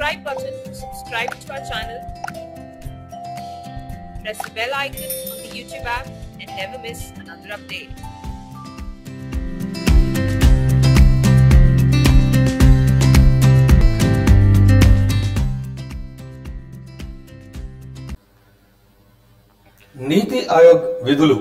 subscribe button to subscribe to our channel. Press the bell icon on the YouTube app and never miss another update. నీతి ఆయోగ్ విధులు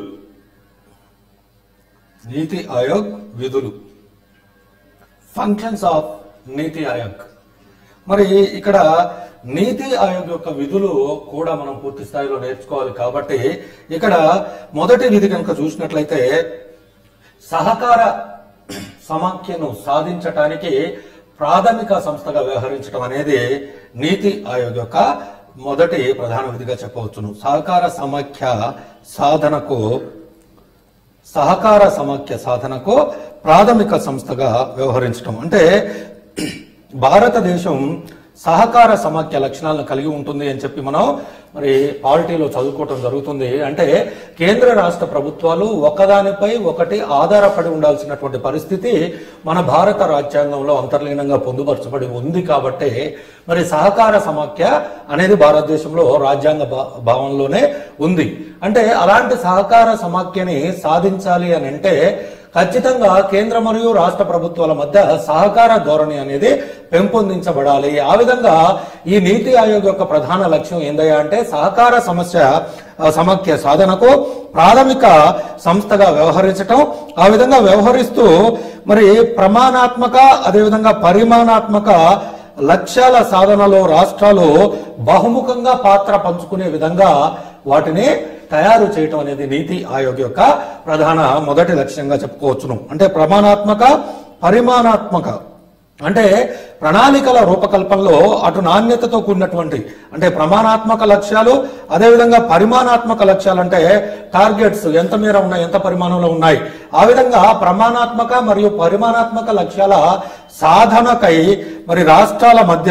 నీతి ఆయోగ్ విధులు functions of నీతి ఆయోగ్ మరి ఇక్కడ నీతి ఆయోగ్ యొక్క విధులు కూడా మనం పూర్తి స్థాయిలో నేర్చుకోవాలి కాబట్టి ఇక్కడ మొదటి విధి కనుక చూసినట్లయితే సహకార సమాఖ్యను సాధించటానికి ప్రాథమిక సంస్థగా వ్యవహరించడం అనేది నీతి ఆయోగ్ యొక్క మొదటి ప్రధాన విధిగా చెప్పవచ్చును సహకార సమాఖ్య సాధనకు సహకార సమాఖ్య సాధనకు ప్రాథమిక సంస్థగా వ్యవహరించడం అంటే భారతదేశం సహకార సమాఖ్య లక్షణాలను కలిగి ఉంటుంది అని చెప్పి మనం మరి పాలిటీలో చదువుకోవటం జరుగుతుంది అంటే కేంద్ర రాష్ట్ర ప్రభుత్వాలు ఒకదానిపై ఒకటి ఆధారపడి ఉండాల్సినటువంటి పరిస్థితి మన భారత రాజ్యాంగంలో అంతర్లీనంగా పొందుపరచబడి ఉంది కాబట్టి మరి సహకార సమాఖ్య అనేది భారతదేశంలో రాజ్యాంగ భా- భావంలోనే ఉంది అంటే అలాంటి సహకార సమాఖ్యని సాధించాలి అని అంటే ఖచ్చితంగా కేంద్ర మరియు రాష్ట్ర ప్రభుత్వాల మధ్య సహకార ధోరణి అనేది పెంపొందించబడాలి ఆ విధంగా ఈ నీతి ఆయోగ్ యొక్క ప్రధాన లక్ష్యం ఏందయ్యా అంటే సహకార సమస్య ఆ, సమాఖ్య సాధనకు ప్రాథమిక సంస్థగా వ్యవహరించటం ఆ విధంగా వ్యవహరిస్తూ మరి ప్రమాణాత్మక అదేవిధంగా పరిమాణాత్మక లక్ష్యాల సాధనలో రాష్ట్రాలు బహుముఖంగా పాత్ర పంచుకునే విధంగా వాటిని తయారు చేయటం అనేది నీతి ఆయోగ్ యొక్క ప్రధాన మొదటి లక్ష్యంగా చెప్పుకోవచ్చును అంటే ప్రమాణాత్మక పరిమాణాత్మక అంటే ప్రణాళికల రూపకల్పనలో అటు నాణ్యతతో కూడినటువంటి అంటే ప్రమాణాత్మక లక్ష్యాలు అదేవిధంగా పరిమాణాత్మక లక్ష్యాలు అంటే టార్గెట్స్ ఎంత మేర ఉన్నాయి ఎంత పరిమాణంలో ఉన్నాయి ఆ విధంగా ప్రమాణాత్మక మరియు పరిమాణాత్మక లక్ష్యాల సాధనకై మరి రాష్ట్రాల మధ్య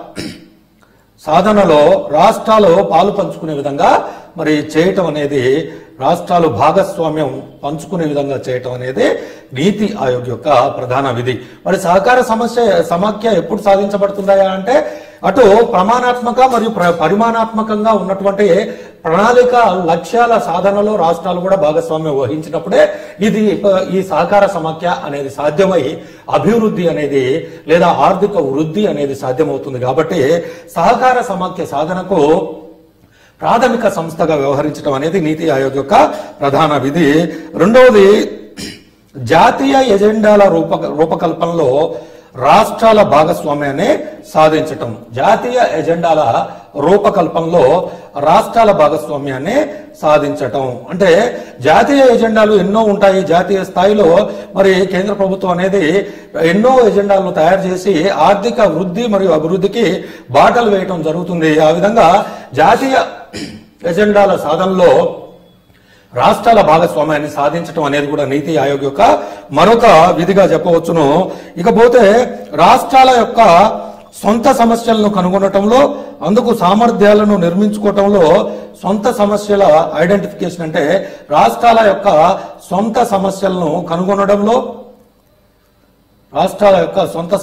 సాధనలో రాష్ట్రాలు పాలు పంచుకునే విధంగా మరి చేయటం అనేది రాష్ట్రాలు భాగస్వామ్యం పంచుకునే విధంగా చేయటం అనేది నీతి ఆయోగ్ యొక్క ప్రధాన విధి మరి సహకార సమస్య సమాఖ్య ఎప్పుడు సాధించబడుతుందా అంటే అటు ప్రమాణాత్మక మరియు ప్ర- పరిమాణాత్మకంగా ఉన్నటువంటి ప్రణాళిక లక్ష్యాల సాధనలో రాష్ట్రాలు కూడా భాగస్వామ్యం వహించినప్పుడే ఇది ప- ఈ సహకార సమాఖ్య అనేది సాధ్యమై అభివృద్ధి అనేది లేదా ఆర్థిక వృద్ధి అనేది సాధ్యమవుతుంది కాబట్టి సహకార సమాఖ్య సాధనకు ప్రాథమిక సంస్థగా వ్యవహరించడం అనేది నీతి ఆయోగ్ యొక్క ప్రధాన విధి రెండవది జాతీయ ఎజెండాల రూప రూపకల్పనలో రాష్ట్రాల భాగస్వామ్యాన్ని సాధించటం జాతీయ ఎజెండాల రూపకల్పనలో రాష్ట్రాల భాగస్వామ్యాన్ని సాధించటం అంటే జాతీయ ఎజెండాలు ఎన్నో ఉంటాయి జాతీయ స్థాయిలో మరి కేంద్ర ప్రభుత్వం అనేది ఎన్నో ఎజెండాలను తయారు చేసి ఆర్థిక వృద్ధి మరియు అభివృద్ధికి బాటలు వేయటం జరుగుతుంది ఆ విధంగా జాతీయ ఎజెండాల సాధనలో రాష్ట్రాల భాగస్వామ్యాన్ని సాధించడం అనేది కూడా నీతి ఆయోగ్ యొక్క మరొక విధిగా చెప్పవచ్చును ఇకపోతే రాష్ట్రాల యొక్క సొంత సమస్యలను కనుగొనటంలో అందుకు సామర్థ్యాలను నిర్మించుకోవటంలో సొంత సమస్యల ఐడెంటిఫికేషన్ అంటే రాష్ట్రాల యొక్క సొంత సమస్యలను కనుగొనడంలో రాష్ట్రాల యొక్క సొంత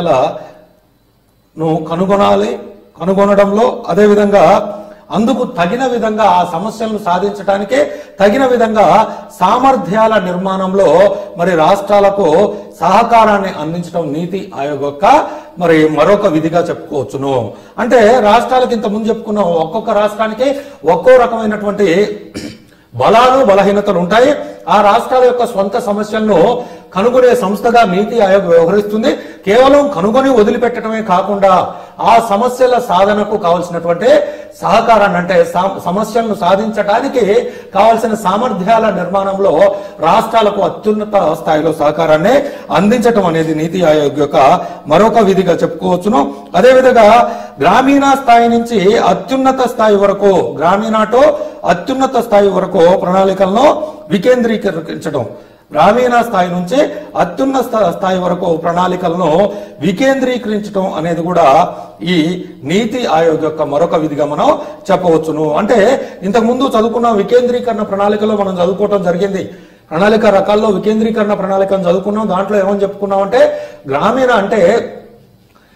సమస్యలను కనుగొనాలి కనుగొనడంలో అదేవిధంగా అందుకు తగిన విధంగా ఆ సమస్యలను సాధించడానికి తగిన విధంగా సామర్థ్యాల నిర్మాణంలో మరి రాష్ట్రాలకు సహకారాన్ని అందించడం నీతి ఆయోగ్ యొక్క మరి మరొక విధిగా చెప్పుకోవచ్చును అంటే రాష్ట్రాలకు ఇంత ముందు చెప్పుకున్నాం ఒక్కొక్క రాష్ట్రానికి ఒక్కో రకమైనటువంటి బలాలు బలహీనతలు ఉంటాయి ఆ రాష్ట్రాల యొక్క సొంత సమస్యలను కనుగొనే సంస్థగా నీతి ఆయోగ్ వ్యవహరిస్తుంది కేవలం కనుగొని వదిలిపెట్టడమే కాకుండా ఆ సమస్యల సాధనకు కావలసినటువంటి సహకారాన్ని అంటే సా- సమస్యలను సాధించడానికి కావలసిన సామర్థ్యాల నిర్మాణంలో రాష్ట్రాలకు అత్యున్నత స్థాయిలో సహకారాన్ని అందించటం అనేది నీతి ఆయోగ్ యొక్క మరొక విధిగా చెప్పుకోవచ్చును అదేవిధంగా గ్రామీణ స్థాయి నుంచి అత్యున్నత స్థాయి వరకు గ్రామీణ టు అత్యున్నత స్థాయి వరకు ప్రణాళికలను వికేంద్రీకరించడం గ్రామీణ స్థాయి నుంచి అత్యున్నత స్థా- స్థాయి వరకు ప్రణాళికలను వికేంద్రీకరించడం అనేది కూడా ఈ నీతి ఆయోగ్ యొక్క మరొక విధిగా మనం చెప్పవచ్చును అంటే ఇంతకు ముందు చదువుకున్న వికేంద్రీకరణ ప్రణాళికలో మనం చదువుకోవటం జరిగింది ప్రణాళిక రకాల్లో వికేంద్రీకరణ ప్రణాళికను చదువుకున్నాం దాంట్లో ఏమని చెప్పుకున్నాం అంటే గ్రామీణ అంటే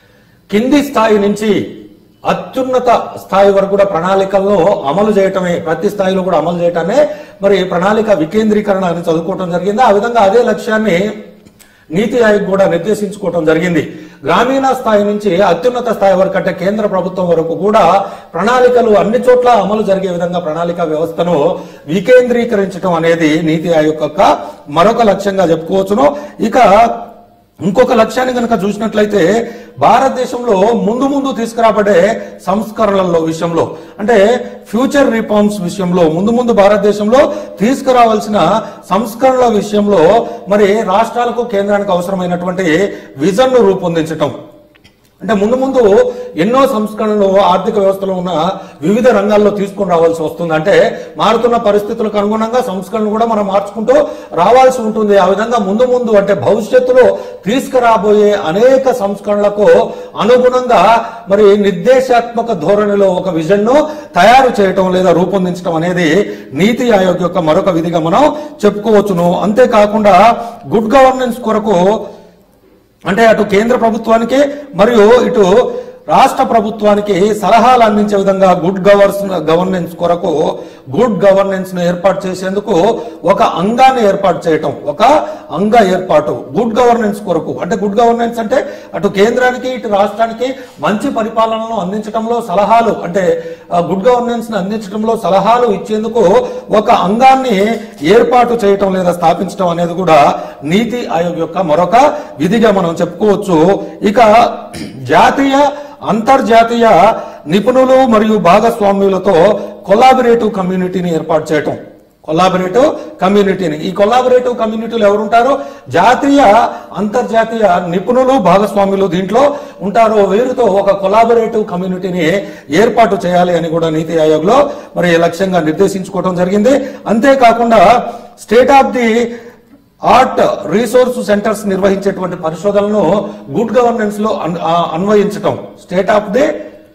కింది స్థాయి నుంచి అత్యున్నత స్థాయి వరకు కూడా ప్రణాళికల్లో అమలు చేయటమే ప్రతి స్థాయిలో కూడా అమలు చేయటమే మరి ప్రణాళిక వికేంద్రీకరణ అని చదువుకోవటం జరిగింది ఆ విధంగా అదే లక్ష్యాన్ని నీతి ఆయోగ్ కూడా నిర్దేశించుకోవటం జరిగింది గ్రామీణ స్థాయి నుంచి అత్యున్నత స్థాయి వరకు అంటే కేంద్ర ప్రభుత్వం వరకు కూడా ప్రణాళికలు అన్ని చోట్ల అమలు జరిగే విధంగా ప్రణాళిక వ్యవస్థను వికేంద్రీకరించడం అనేది నీతి ఆయోగ్ యొక్క మరొక లక్ష్యంగా చెప్పుకోవచ్చును ఇక ఇంకొక లక్ష్యాన్ని కనుక చూసినట్లయితే భారతదేశంలో ముందు ముందు తీసుకురాబడే సంస్కరణల విషయంలో అంటే ఫ్యూచర్ రిఫార్మ్స్ విషయంలో ముందు ముందు భారతదేశంలో తీసుకురావాల్సిన సంస్కరణల విషయంలో మరి రాష్ట్రాలకు కేంద్రానికి అవసరమైనటువంటి విజన్ ను రూపొందించటం అంటే ముందు ముందు ఎన్నో సంస్కరణలు ఆర్థిక వ్యవస్థలో ఉన్న వివిధ రంగాల్లో తీసుకొని రావాల్సి వస్తుంది అంటే మారుతున్న పరిస్థితులకు అనుగుణంగా సంస్కరణలు కూడా మనం మార్చుకుంటూ రావాల్సి ఉంటుంది ఆ విధంగా ముందు ముందు అంటే భవిష్యత్తులో తీసుకురాబోయే అనేక సంస్కరణలకు అనుగుణంగా మరి నిర్దేశాత్మక ధోరణిలో ఒక విజన్ ను తయారు చేయటం లేదా రూపొందించడం అనేది నీతి ఆయోగ్ యొక్క మరొక విధిగా మనం చెప్పుకోవచ్చును అంతేకాకుండా గుడ్ గవర్నెన్స్ కొరకు అంటే అటు కేంద్ర ప్రభుత్వానికి మరియు ఇటు రాష్ట్ర ప్రభుత్వానికి సలహాలు అందించే విధంగా గుడ్ గవర్స్ గవర్నెన్స్ కొరకు గుడ్ గవర్నెన్స్ ను ఏర్పాటు చేసేందుకు ఒక అంగాన్ని ఏర్పాటు చేయటం ఒక అంగ ఏర్పాటు గుడ్ గవర్నెన్స్ కొరకు అంటే గుడ్ గవర్నెన్స్ అంటే అటు కేంద్రానికి ఇటు రాష్ట్రానికి మంచి పరిపాలనను అందించడంలో సలహాలు అంటే గుడ్ గవర్నెన్స్ ని అందించడంలో సలహాలు ఇచ్చేందుకు ఒక అంగాన్ని ఏర్పాటు చేయటం లేదా స్థాపించడం అనేది కూడా నీతి ఆయోగ్ యొక్క మరొక విధిగా మనం చెప్పుకోవచ్చు ఇక జాతీయ అంతర్జాతీయ నిపుణులు మరియు భాగస్వామ్యులతో కొలాబరేటివ్ కమ్యూనిటీని ఏర్పాటు చేయటం కొలాబరేటివ్ కమ్యూనిటీని ఈ కొలాబరేటివ్ కమ్యూనిటీలు ఎవరుంటారు జాతీయ అంతర్జాతీయ నిపుణులు భాగస్వాములు దీంట్లో ఉంటారు వీరితో ఒక కొలాబరేటివ్ కమ్యూనిటీని ఏర్పాటు చేయాలి అని కూడా నీతి ఆయోగ్ లో మరి లక్ష్యంగా నిర్దేశించుకోవడం జరిగింది అంతేకాకుండా state of the art resource centres నిర్వహించేటువంటి పరిశోధనలను గుడ్ గవర్నెన్స్ లో అన్- ఆ, అన్వయించటం state of the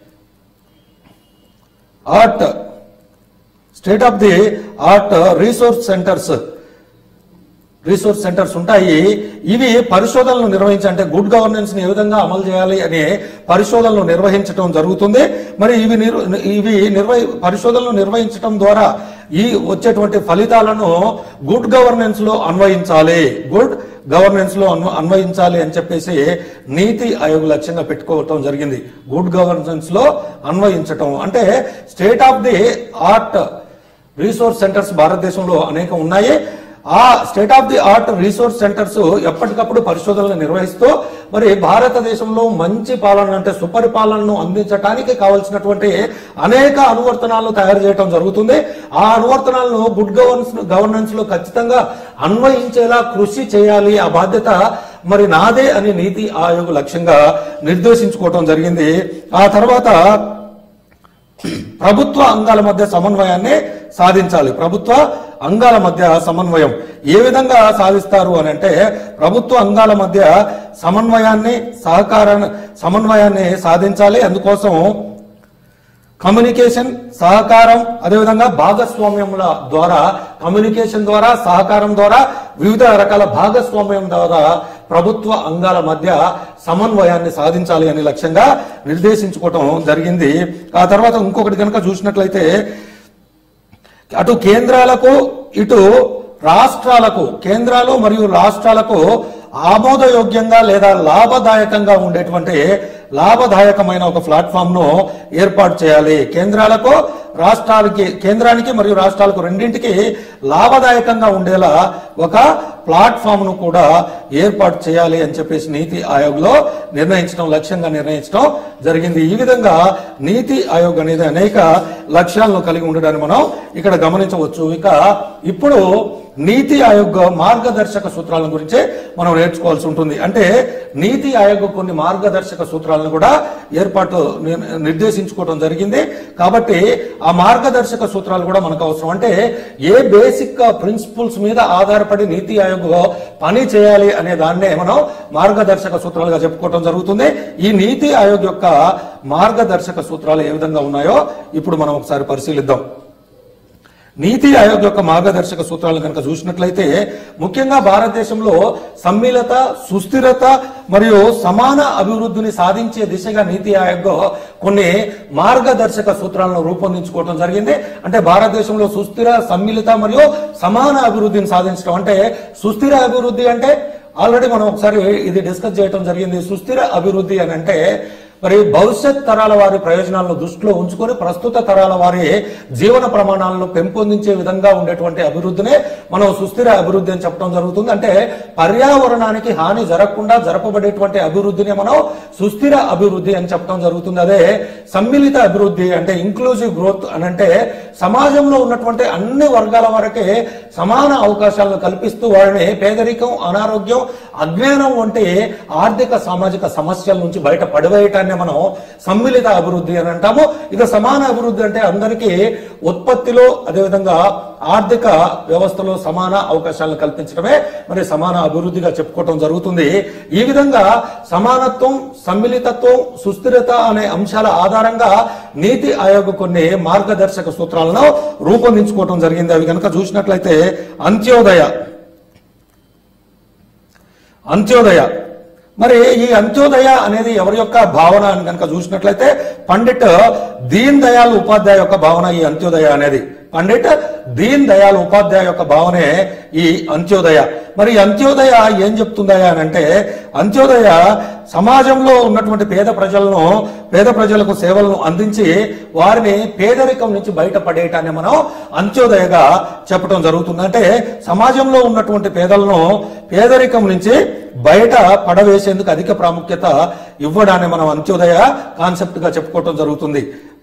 art state of the art resource centres resource centres ఉంటాయి ఇవి పరిశోధనలు నిర్వహించి అంటే గుడ్ గవర్నెన్స్ ని ఏ విధంగా అమలు చేయాలి అనే పరిశోధనలు నిర్వహించడం జరుగుతుంది మరి ఇవి నిర్- ఇవి నిర్వహి పరిశోధనలు నిర్వహించడం ద్వారా ఈ వచ్చేటువంటి ఫలితాలను గుడ్ గవర్నెన్స్ లో అన్వయించాలి గుడ్ గవర్నెన్స్ లో అన్వ- అన్వయించాలి అని చెప్పేసి నీతి ఆయోగ్ లక్ష్యంగా పెట్టుకోవటం జరిగింది గుడ్ గవర్నెన్స్ లో అన్వయించటం అంటే state of the art resource centres భారతదేశంలో అనేక ఉన్నాయి ఆ state of the art resource centres ఎప్పటికప్పుడు పరిశోధనలు నిర్వహిస్తూ మరి భారతదేశంలో మంచి పాలన అంటే సుపరిపాలనను అందించడానికి కావలసినటువంటి అనేక అనువర్తనాలను తయారు చేయడం జరుగుతుంది ఆ అనువర్తనాలను గుడ్ గవర్నెన్స్ గవర్నెన్స్ లో ఖచ్చితంగా అన్వయించేలా కృషి చేయాలి ఆ బాధ్యత మరి నాదే అని నీతి ఆయోగ్ లక్ష్యంగా నిర్దేశించుకోవటం జరిగింది ఆ తర్వాత ప్రభుత్వ అంగాల మధ్య సమన్వయాన్ని సాధించాలి ప్రభుత్వ అంగాల మధ్య సమన్వయం ఏ విధంగా సాధిస్తారు అని అంటే ప్రభుత్వ అంగాల మధ్య సమన్వయాన్ని సహకారాన్ని సమన్వయాన్ని సాధించాలి అందుకోసం కమ్యూనికేషన్ సహకారం అదేవిధంగా భాగస్వామ్యముల ద్వారా కమ్యూనికేషన్ ద్వారా సహకారం ద్వారా వివిధ రకాల భాగస్వామ్యం ద్వారా ప్రభుత్వ అంగాల మధ్య సమన్వయాన్ని సాధించాలి అని లక్ష్యంగా నిర్దేశించుకోవటం జరిగింది ఆ తర్వాత ఇంకొకటి కనుక చూసినట్లయితే అటు కేంద్రాలకు ఇటు రాష్ట్రాలకు కేంద్రాలు మరియు రాష్ట్రాలకు ఆమోదయోగ్యంగా లేదా లాభదాయకంగా ఉండేటువంటి లాభదాయకమైన ఒక ప్లాట్ఫామ్ ను ఏర్పాటు చేయాలి కేంద్రాలకు రాష్ట్రాలకి కేంద్రానికి మరియు రాష్ట్రాలకు రెండింటికి లాభదాయకంగా ఉండేలా ఒక ప్లాట్ఫామ్ ను కూడా ఏర్పాటు చేయాలి అని చెప్పేసి నీతి ఆయోగ్ లో నిర్ణయించడం లక్ష్యంగా నిర్ణయించడం జరిగింది ఈ విధంగా నీతి ఆయోగ్ అనేది అనేక లక్ష్యాలను కలిగి ఉండడాన్ని మనం ఇక్కడ గమనించవచ్చు ఇక ఇప్పుడు నీతి ఆయోగ్ మార్గదర్శక సూత్రాల గురించి మనం నేర్చుకోవాల్సి ఉంటుంది అంటే నీతి ఆయోగ్ కొన్ని మార్గదర్శక సూత్రాలను కూడా ఏర్పాటు నిర్- నిర్దేశించుకోవడం జరిగింది కాబట్టి ఆ మార్గదర్శక సూత్రాలు కూడా మనకు అవసరం అంటే ఏ బేసిక్ ప్రిన్సిపల్స్ మీద ఆధారపడి నీతి ఆయోగ్ పని చేయాలి అనే దాన్నే మనం మార్గదర్శక సూత్రాలుగా చెప్పుకోవడం జరుగుతుంది ఈ నీతి ఆయోగ్ యొక్క మార్గదర్శక సూత్రాలు ఏ విధంగా ఉన్నాయో ఇప్పుడు మనం ఒకసారి పరిశీలిద్దాం నీతి ఆయోగ్ యొక్క మార్గదర్శక సూత్రాలను కనుక చూసినట్లయితే ముఖ్యంగా భారతదేశంలో సమ్మిళత సుస్థిరత మరియు సమాన అభివృద్ధిని సాధించే దిశగా నీతి ఆయోగ్ కొన్ని మార్గదర్శక సూత్రాలను రూపొందించుకోవడం జరిగింది అంటే భారతదేశంలో సుస్థిర సమ్మిళిత మరియు సమాన అభివృద్ధిని సాధించడం అంటే సుస్థిర అభివృద్ధి అంటే ఆల్రెడీ మనం ఒకసారి ఇది డిస్కస్ చేయడం జరిగింది సుస్థిర అభివృద్ధి అని అంటే మరి భవిష్యత్ తరాల వారి ప్రయోజనాలను దృష్టిలో ఉంచుకొని ప్రస్తుత తరాల వారి జీవన ప్రమాణాలను పెంపొందించే విధంగా ఉండేటువంటి అభివృద్ధినే మనం సుస్థిర అభివృద్ధి అని చెప్పడం జరుగుతుంది అంటే పర్యావరణానికి హాని జరగకుండా జరపబడేటువంటి అభివృద్ధిని మనం సుస్థిర అభివృద్ధి అని చెప్పడం జరుగుతుంది అదే సమ్మిళిత అభివృద్ధి అంటే ఇంక్లూజివ్ గ్రోత్ అని అంటే సమాజంలో ఉన్నటువంటి అన్ని వర్గాల వరకే సమాన అవకాశాలను కల్పిస్తూ వారిని పేదరికం అనారోగ్యం అజ్ఞానం వంటి ఆర్థిక సామాజిక సమస్యల నుంచి బయట పడివేయటాన్ని మనం సమ్మిళిత అభివృద్ధి అని అంటాము ఇక సమాన అభివృద్ధి అంటే అందరికీ ఉత్పత్తిలో అదేవిధంగా ఆర్థిక వ్యవస్థలో సమాన అవకాశాలను కల్పించడమే మరి సమాన అభివృద్ధిగా చెప్పుకోవటం జరుగుతుంది ఈ విధంగా సమానత్వం సమ్మిళితత్వం సుస్థిరత అనే అంశాల ఆధారంగా నీతి ఆయోగ్ కొన్ని మార్గదర్శక సూత్రాలను రూపొందించుకోవటం జరిగింది అవి కనుక చూసినట్లయితే అంత్యోదయ అంత్యోదయ మరి ఈ అంత్యోదయ అనేది ఎవరి యొక్క భావన అని కనుక చూసినట్లయితే పండిట్ దీన్ దయాళ్ ఉపాధ్యాయ యొక్క భావన ఈ అంత్యోదయ అనేది పండిట్ దీన్ దయాళ్ ఉపాధ్యాయ యొక్క భావనే ఈ అంత్యోదయ మరి ఈ అంత్యోదయ ఏం చెప్తుందయా అని అంటే అంత్యోదయ సమాజంలో ఉన్నటువంటి పేద ప్రజలను పేద ప్రజలకు సేవలను అందించి వారిని పేదరికం నుంచి బయటపడేయటాన్ని మనం అంత్యోదయగా చెప్పడం జరుగుతుంది అంటే సమాజంలో ఉన్నటువంటి పేదలను పేదరికం నుంచి బయట పడవేసేందుకు అధిక ప్రాముఖ్యత ఇవ్వడాన్ని మనం అంత్యోదయ కాన్సెప్ట్ గా చెప్పుకోవటం జరుగుతుంది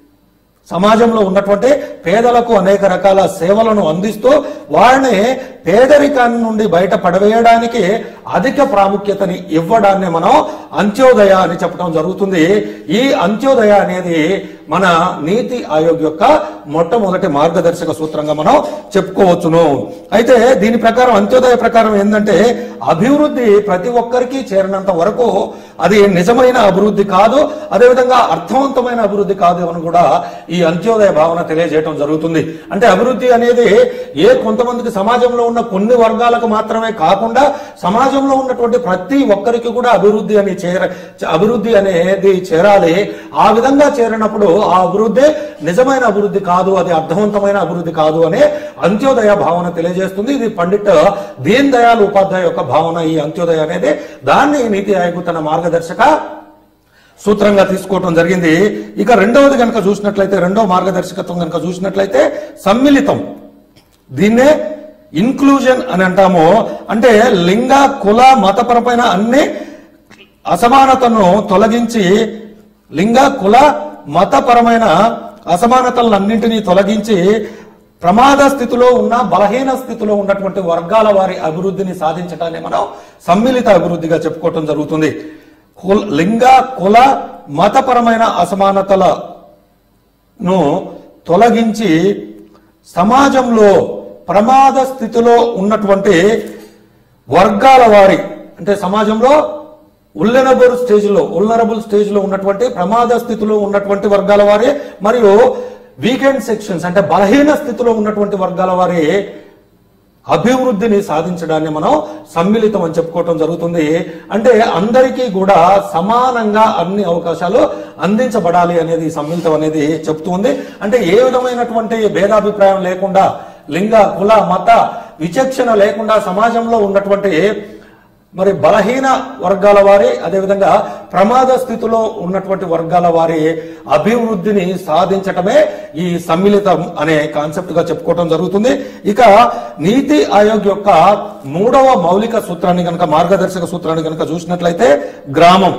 సమాజంలో ఉన్నటువంటి పేదలకు అనేక రకాల సేవలను అందిస్తూ వారిని పేదరికాన్ని నుండి బయట పడవేయడానికి అధిక ప్రాముఖ్యతని ఇవ్వడాన్ని మనం అంత్యోదయ అని చెప్పడం జరుగుతుంది ఈ అంత్యోదయ అనేది మన నీతి ఆయోగ్ యొక్క మొట్టమొదటి మార్గదర్శక సూత్రంగా మనం చెప్పుకోవచ్చును అయితే దీని ప్రకారం అంత్యోదయ ప్రకారం ఏంటంటే అభివృద్ధి ప్రతి ఒక్కరికి చేరినంత వరకు అది నిజమైన అభివృద్ధి కాదు అదేవిధంగా అర్థవంతమైన అభివృద్ధి కాదు అని కూడా ఈ అంత్యోదయ భావన తెలియజేయడం జరుగుతుంది అంటే అభివృద్ధి అనేది ఏ కొంతమందికి సమాజంలో ఉన్న కొన్ని వర్గాలకు మాత్రమే కాకుండా సమాజంలో ఉన్నటువంటి ప్రతి ఒక్కరికి కూడా అభివృద్ధి అని చేర అభివృద్ధి అనేది చేరాలి ఆ విధంగా చేరినప్పుడు ఆ అభివృద్ధి నిజమైన అభివృద్ధి కాదు అది అర్థవంతమైన అభివృద్ధి కాదు అనే అంత్యోదయ భావన తెలియజేస్తుంది ఇది పండిట్ దీన్ దయాళ్ ఉపాధ్యాయ యొక్క భావన ఈ అంత్యోదయ అనేది దాన్ని నీతి ఆయోగ్ తన మార్గదర్శక సూత్రంగా తీసుకోవటం జరిగింది ఇక రెండవది కనుక చూసినట్లయితే రెండవ మార్గదర్శకత్వం కనుక చూసినట్లయితే సమ్మిళితం దీన్నే ఇన్క్లూజన్ అని అంటాము అంటే లింగ కుల మతపరమైన అన్ని అసమానతను తొలగించి లింగ కుల మతపరమైన అసమానతలన్నింటినీ తొలగించి ప్రమాద స్థితిలో ఉన్న బలహీన స్థితిలో ఉన్నటువంటి వర్గాల వారి అభివృద్ధిని సాధించడాన్ని మనం సమ్మిళిత అభివృద్ధిగా చెప్పుకోవటం జరుగుతుంది కుల- లింగ కుల మతపరమైన అసమానతలను తొలగించి సమాజంలో ప్రమాద స్థితిలో ఉన్నటువంటి వర్గాల వారి అంటే సమాజంలో ఉల్లెనబుల్ స్టేజ్ లో ఉల్లరబుల్ స్టేజ్ లో ఉన్నటువంటి ప్రమాద స్థితిలో ఉన్నటువంటి వర్గాల వారి మరియు వీకెండ్ సెక్షన్స్ అంటే బలహీన స్థితిలో ఉన్నటువంటి వర్గాల వారి అభివృద్ధిని సాధించడాన్ని మనం సమ్మిళితం అని చెప్పుకోవటం జరుగుతుంది అంటే అందరికీ కూడా సమానంగా అన్ని అవకాశాలు అందించబడాలి అనేది ఈ సమ్మిళితం అనేది చెప్తుంది అంటే ఏ విధమైనటువంటి భేదాభిప్రాయం లేకుండా లింగ కుల మత విచక్షణ లేకుండా సమాజంలో ఉన్నటువంటి మరి బలహీన వర్గాల వారి అదేవిధంగా ప్రమాద స్థితిలో ఉన్నటువంటి వర్గాల వారి అభివృద్ధిని సాధించటమే ఈ సమ్మిళితం అనే కాన్సెప్ట్ గా చెప్పుకోవడం జరుగుతుంది ఇక నీతి ఆయోగ్ యొక్క మూడవ మౌలిక సూత్రాన్ని కనుక మార్గదర్శక సూత్రాన్ని కనుక చూసినట్లయితే గ్రామం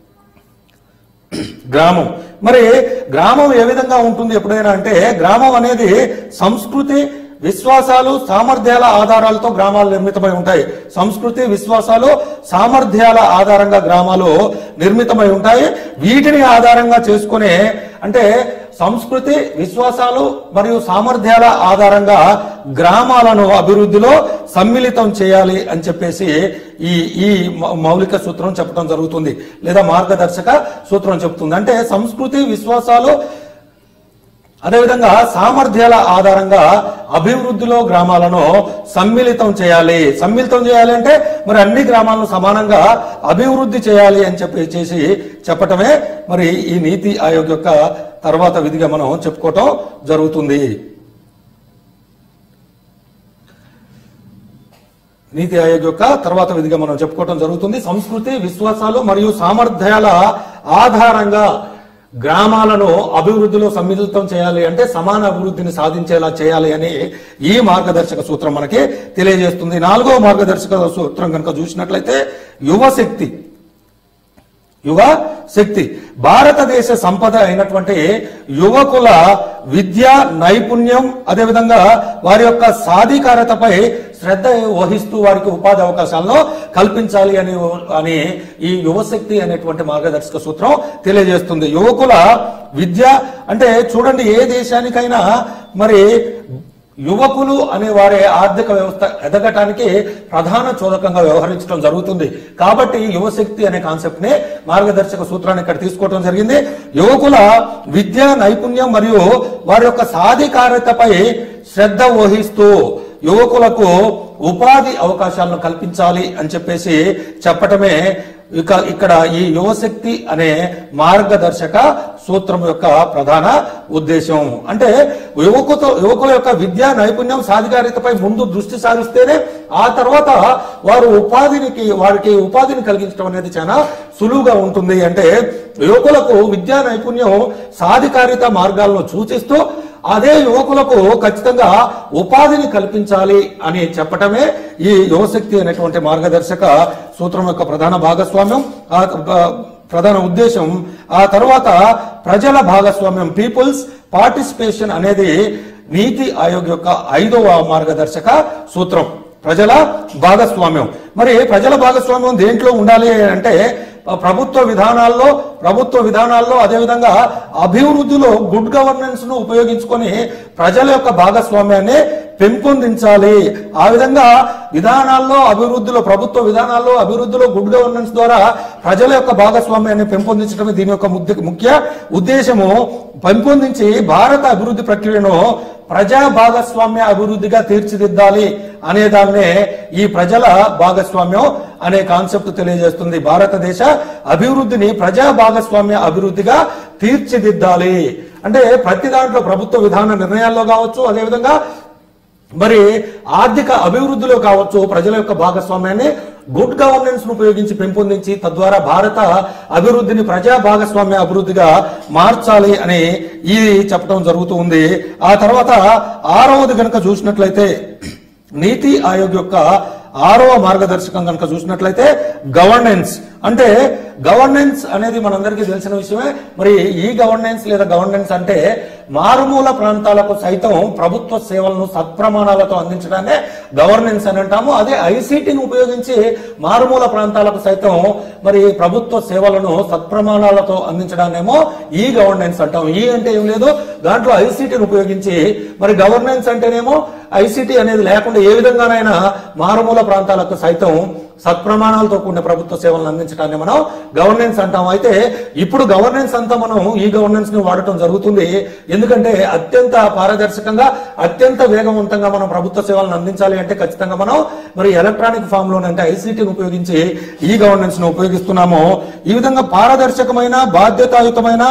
గ్రామం మరి గ్రామం ఏ విధంగా ఉంటుంది ఎప్పుడైనా అంటే గ్రామం అనేది సంస్కృతి విశ్వాసాలు సామర్థ్యాల ఆధారాలతో గ్రామాలు నిర్మితమై ఉంటాయి సంస్కృతి విశ్వాసాలు సామర్థ్యాల ఆధారంగా గ్రామాలు నిర్మితమై ఉంటాయి వీటిని ఆధారంగా చేసుకునే అంటే సంస్కృతి విశ్వాసాలు మరియు సామర్థ్యాల ఆధారంగా గ్రామాలను అభివృద్ధిలో సమ్మిళితం చేయాలి అని చెప్పేసి ఈ ఈ మౌ- మౌలిక సూత్రం చెప్పడం జరుగుతుంది లేదా మార్గదర్శక సూత్రం చెప్తుంది అంటే సంస్కృతి విశ్వాసాలు అదేవిధంగా సామర్థ్యాల ఆధారంగా అభివృద్ధిలో గ్రామాలను సమ్మిళితం చేయాలి సమ్మిళితం చేయాలి అంటే మరి అన్ని గ్రామాలను సమానంగా అభివృద్ధి చేయాలి అని చెప్పి చేసి చెప్పటమే మరి ఈ నీతి ఆయోగ్ యొక్క తర్వాత విధిగా మనం చెప్పుకోవటం జరుగుతుంది నీతి ఆయోగ్ యొక్క తర్వాత విధిగా మనం చెప్పుకోవటం జరుగుతుంది సంస్కృతి విశ్వాసాలు మరియు సామర్థ్యాల ఆధారంగా గ్రామాలను అభివృద్ధిలో సమ్మిళితం చేయాలి అంటే సమాన అభివృద్ధిని సాధించేలా చేయాలి అని ఈ మార్గదర్శక సూత్రం మనకి తెలియజేస్తుంది నాలుగో మార్గదర్శక సూత్రం కనుక చూసినట్లయితే యువశక్తి యువ శక్తి భారతదేశ సంపద అయినటువంటి యువకుల విద్య నైపుణ్యం అదేవిధంగా వారి యొక్క సాధికారతపై శ్రద్ధ వహిస్తూ వారికి ఉపాధి అవకాశాలను కల్పించాలి అని అని ఈ యువశక్తి అనేటువంటి మార్గదర్శక సూత్రం తెలియజేస్తుంది యువకుల విద్య అంటే చూడండి ఏ దేశానికైనా మరి యువకులు అనే వారి ఆర్థిక వ్యవస్థ ఎదగటానికి ప్రధాన చోదకంగా వ్యవహరించడం జరుగుతుంది కాబట్టి యువశక్తి అనే కాన్సెప్ట్ ని మార్గదర్శక సూత్రాన్ని ఇక్కడ తీసుకోవడం జరిగింది యువకుల విద్య నైపుణ్యం మరియు వారి యొక్క సాధికారతపై శ్రద్ధ వహిస్తూ యువకులకు ఉపాధి అవకాశాలను కల్పించాలి అని చెప్పేసి చెప్పటమే ఇక ఇక్కడ ఈ యువశక్తి అనే మార్గదర్శక సూత్రం యొక్క ప్రధాన ఉద్దేశం అంటే యువకుతో యువకుల యొక్క విద్యా నైపుణ్యం సాధికారితపై ముందు దృష్టి సారిస్తేనే ఆ తర్వాత వారు ఉపాధినికి వారికి ఉపాధిని కలిగించడం అనేది చాలా సులువుగా ఉంటుంది అంటే యువకులకు విద్యా నైపుణ్యం సాధికారిత మార్గాలను సూచిస్తూ అదే యువకులకు ఖచ్చితంగా ఉపాధిని కల్పించాలి అని చెప్పటమే ఈ యువశక్తి అనేటువంటి మార్గదర్శక సూత్రం యొక్క ప్రధాన భాగస్వామ్యం ఆ బ- ప్రధాన ఉద్దేశం ఆ తర్వాత ప్రజల భాగస్వామ్యం పీపుల్స్ పార్టిసిపేషన్ అనేది నీతి ఆయోగ్ యొక్క ఐదవ మార్గదర్శక సూత్రం ప్రజల భాగస్వామ్యం మరి ప్రజల భాగస్వామ్యం దేంట్లో ఉండాలి అంటే ప్రభుత్వ విధానాల్లో ప్రభుత్వ విధానాల్లో అదేవిధంగా అభివృద్ధిలో గుడ్ గవర్నెన్స్ ను ఉపయోగించుకొని ప్రజల యొక్క భాగస్వామ్యాన్ని పెంపొందించాలి ఆ విధంగా విధానాల్లో అభివృద్ధిలో ప్రభుత్వ విధానాల్లో అభివృద్ధిలో గుడ్ గవర్నెన్స్ ద్వారా ప్రజల యొక్క భాగస్వామ్యాన్ని పెంపొందించడమే దీని యొక్క ముద్ద- ముఖ్య ఉద్దేశము పెంపొందించి భారత అభివృద్ధి ప్రక్రియను ప్రజా భాగస్వామ్య అభివృద్ధిగా తీర్చిదిద్దాలి అనే దాన్నే ఈ ప్రజల భాగస్వామ్యం అనే కాన్సెప్ట్ తెలియజేస్తుంది భారతదేశ అభివృద్ధిని ప్రజా భాగస్వామ్య అభివృద్ధిగా తీర్చిదిద్దాలి అంటే ప్రతి దాంట్లో ప్రభుత్వ విధాన నిర్ణయాల్లో కావచ్చు అదేవిధంగా మరి ఆర్థిక అభివృద్ధిలో కావచ్చు ప్రజల యొక్క భాగస్వామ్యాన్ని గుడ్ గవర్నెన్స్ ను ఉపయోగించి పెంపొందించి తద్వారా భారత అభివృద్ధిని ప్రజా భాగస్వామ్య అభివృద్ధిగా మార్చాలి అని ఇది చెప్పడం జరుగుతూ ఉంది ఆ తర్వాత ఆరవది కనుక చూసినట్లయితే నీతి ఆయోగ్ యొక్క ఆరవ మార్గదర్శకం కనుక చూసినట్లయితే గవర్నెన్స్ అంటే గవర్నెన్స్ అనేది మనందరికీ తెలిసిన విషయమే మరి ఈ గవర్నెన్స్ లేదా గవర్నెన్స్ అంటే మారుమూల ప్రాంతాలకు సైతం ప్రభుత్వ సేవలను సత్ప్రమాణాలతో అందించడాన్ని గవర్నెన్స్ అని అంటాము అదే ఐసీటీని ఉపయోగించి మారుమూల ప్రాంతాలకు సైతం మరి ప్రభుత్వ సేవలను సత్ప్రమాణాలతో అందించడాన్నేమో ఈ గవర్నెన్స్ అంటాం ఈ అంటే ఏం లేదు దాంట్లో ఐసీటీని ఉపయోగించి మరి గవర్నెన్స్ అంటేనేమో ఐసీటీ అనేది లేకుండా ఏ విధంగానైనా మారుమూల ప్రాంతాలకు సైతం సత్ప్రమాణాలతో కూడిన ప్రభుత్వ సేవలను అందించడాన్ని మనం గవర్నెన్స్ అంటాం అయితే ఇప్పుడు గవర్నెన్స్ అంతా మనం ఈ గవర్నెన్స్ ని వాడటం జరుగుతుంది ఎందుకంటే అత్యంత పారదర్శకంగా అత్యంత వేగవంతంగా మనం ప్రభుత్వ సేవలను అందించాలి అంటే ఖచ్చితంగా మనం మరి ఎలక్ట్రానిక్ ఫామ్ లోనే అంటే ఐసీటీని ఉపయోగించి ఈ గవర్నెన్స్ ను ఉపయోగిస్తున్నాము ఈ విధంగా పారదర్శకమైన బాధ్యతాయుతమైన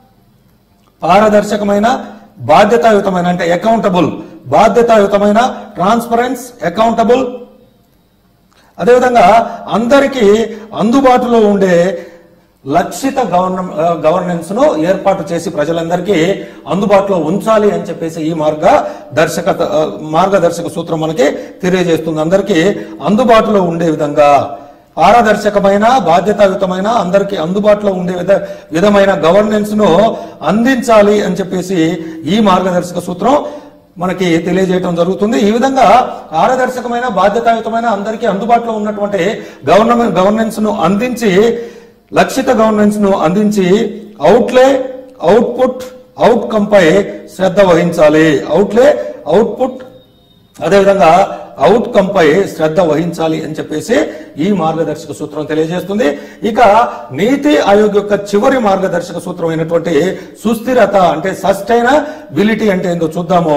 పారదర్శకమైన బాధ్యతాయుతమైన అంటే అకౌంటబుల్ బాధ్యతాయుతమైన ట్రాన్స్పరెన్స్ అకౌంటబుల్ అదేవిధంగా అందరికీ అందుబాటులో ఉండే లక్షిత గవర్న గవర్నెన్స్ ను ఏర్పాటు చేసి ప్రజలందరికీ అందుబాటులో ఉంచాలి అని చెప్పేసి ఈ మార్గ దర్శక మార్గదర్శక సూత్రం మనకి తెలియజేస్తుంది అందరికీ అందుబాటులో ఉండే విధంగా పారదర్శకమైన బాధ్యతాయుతమైన అందరికీ అందుబాటులో ఉండే విధ విధమైన గవర్నెన్స్ ను అందించాలి అని చెప్పేసి ఈ మార్గదర్శక సూత్రం మనకి తెలియజేయడం జరుగుతుంది ఈ విధంగా పారదర్శకమైన బాధ్యతాయుతమైన అందరికీ అందుబాటులో ఉన్నటువంటి గవర్నమెంట్ గవర్నెన్స్ ను అందించి లక్షిత గవర్నెన్స్ ను అందించి అవుట్లే అవుట్పుట్ అవుట్కమ్ పై శ్రద్ధ వహించాలి అవుట్లే అవుట్పుట్ అదేవిధంగా అవుట్కమ్ పై శ్రద్ధ వహించాలి అని చెప్పేసి ఈ మార్గదర్శక సూత్రం తెలియజేస్తుంది ఇక నీతి ఆయోగ్ యొక్క చివరి మార్గదర్శక సూత్రం అయినటువంటి సుస్థిరత అంటే సస్టైనబిలిటీ అంటే ఏందో చూద్దాము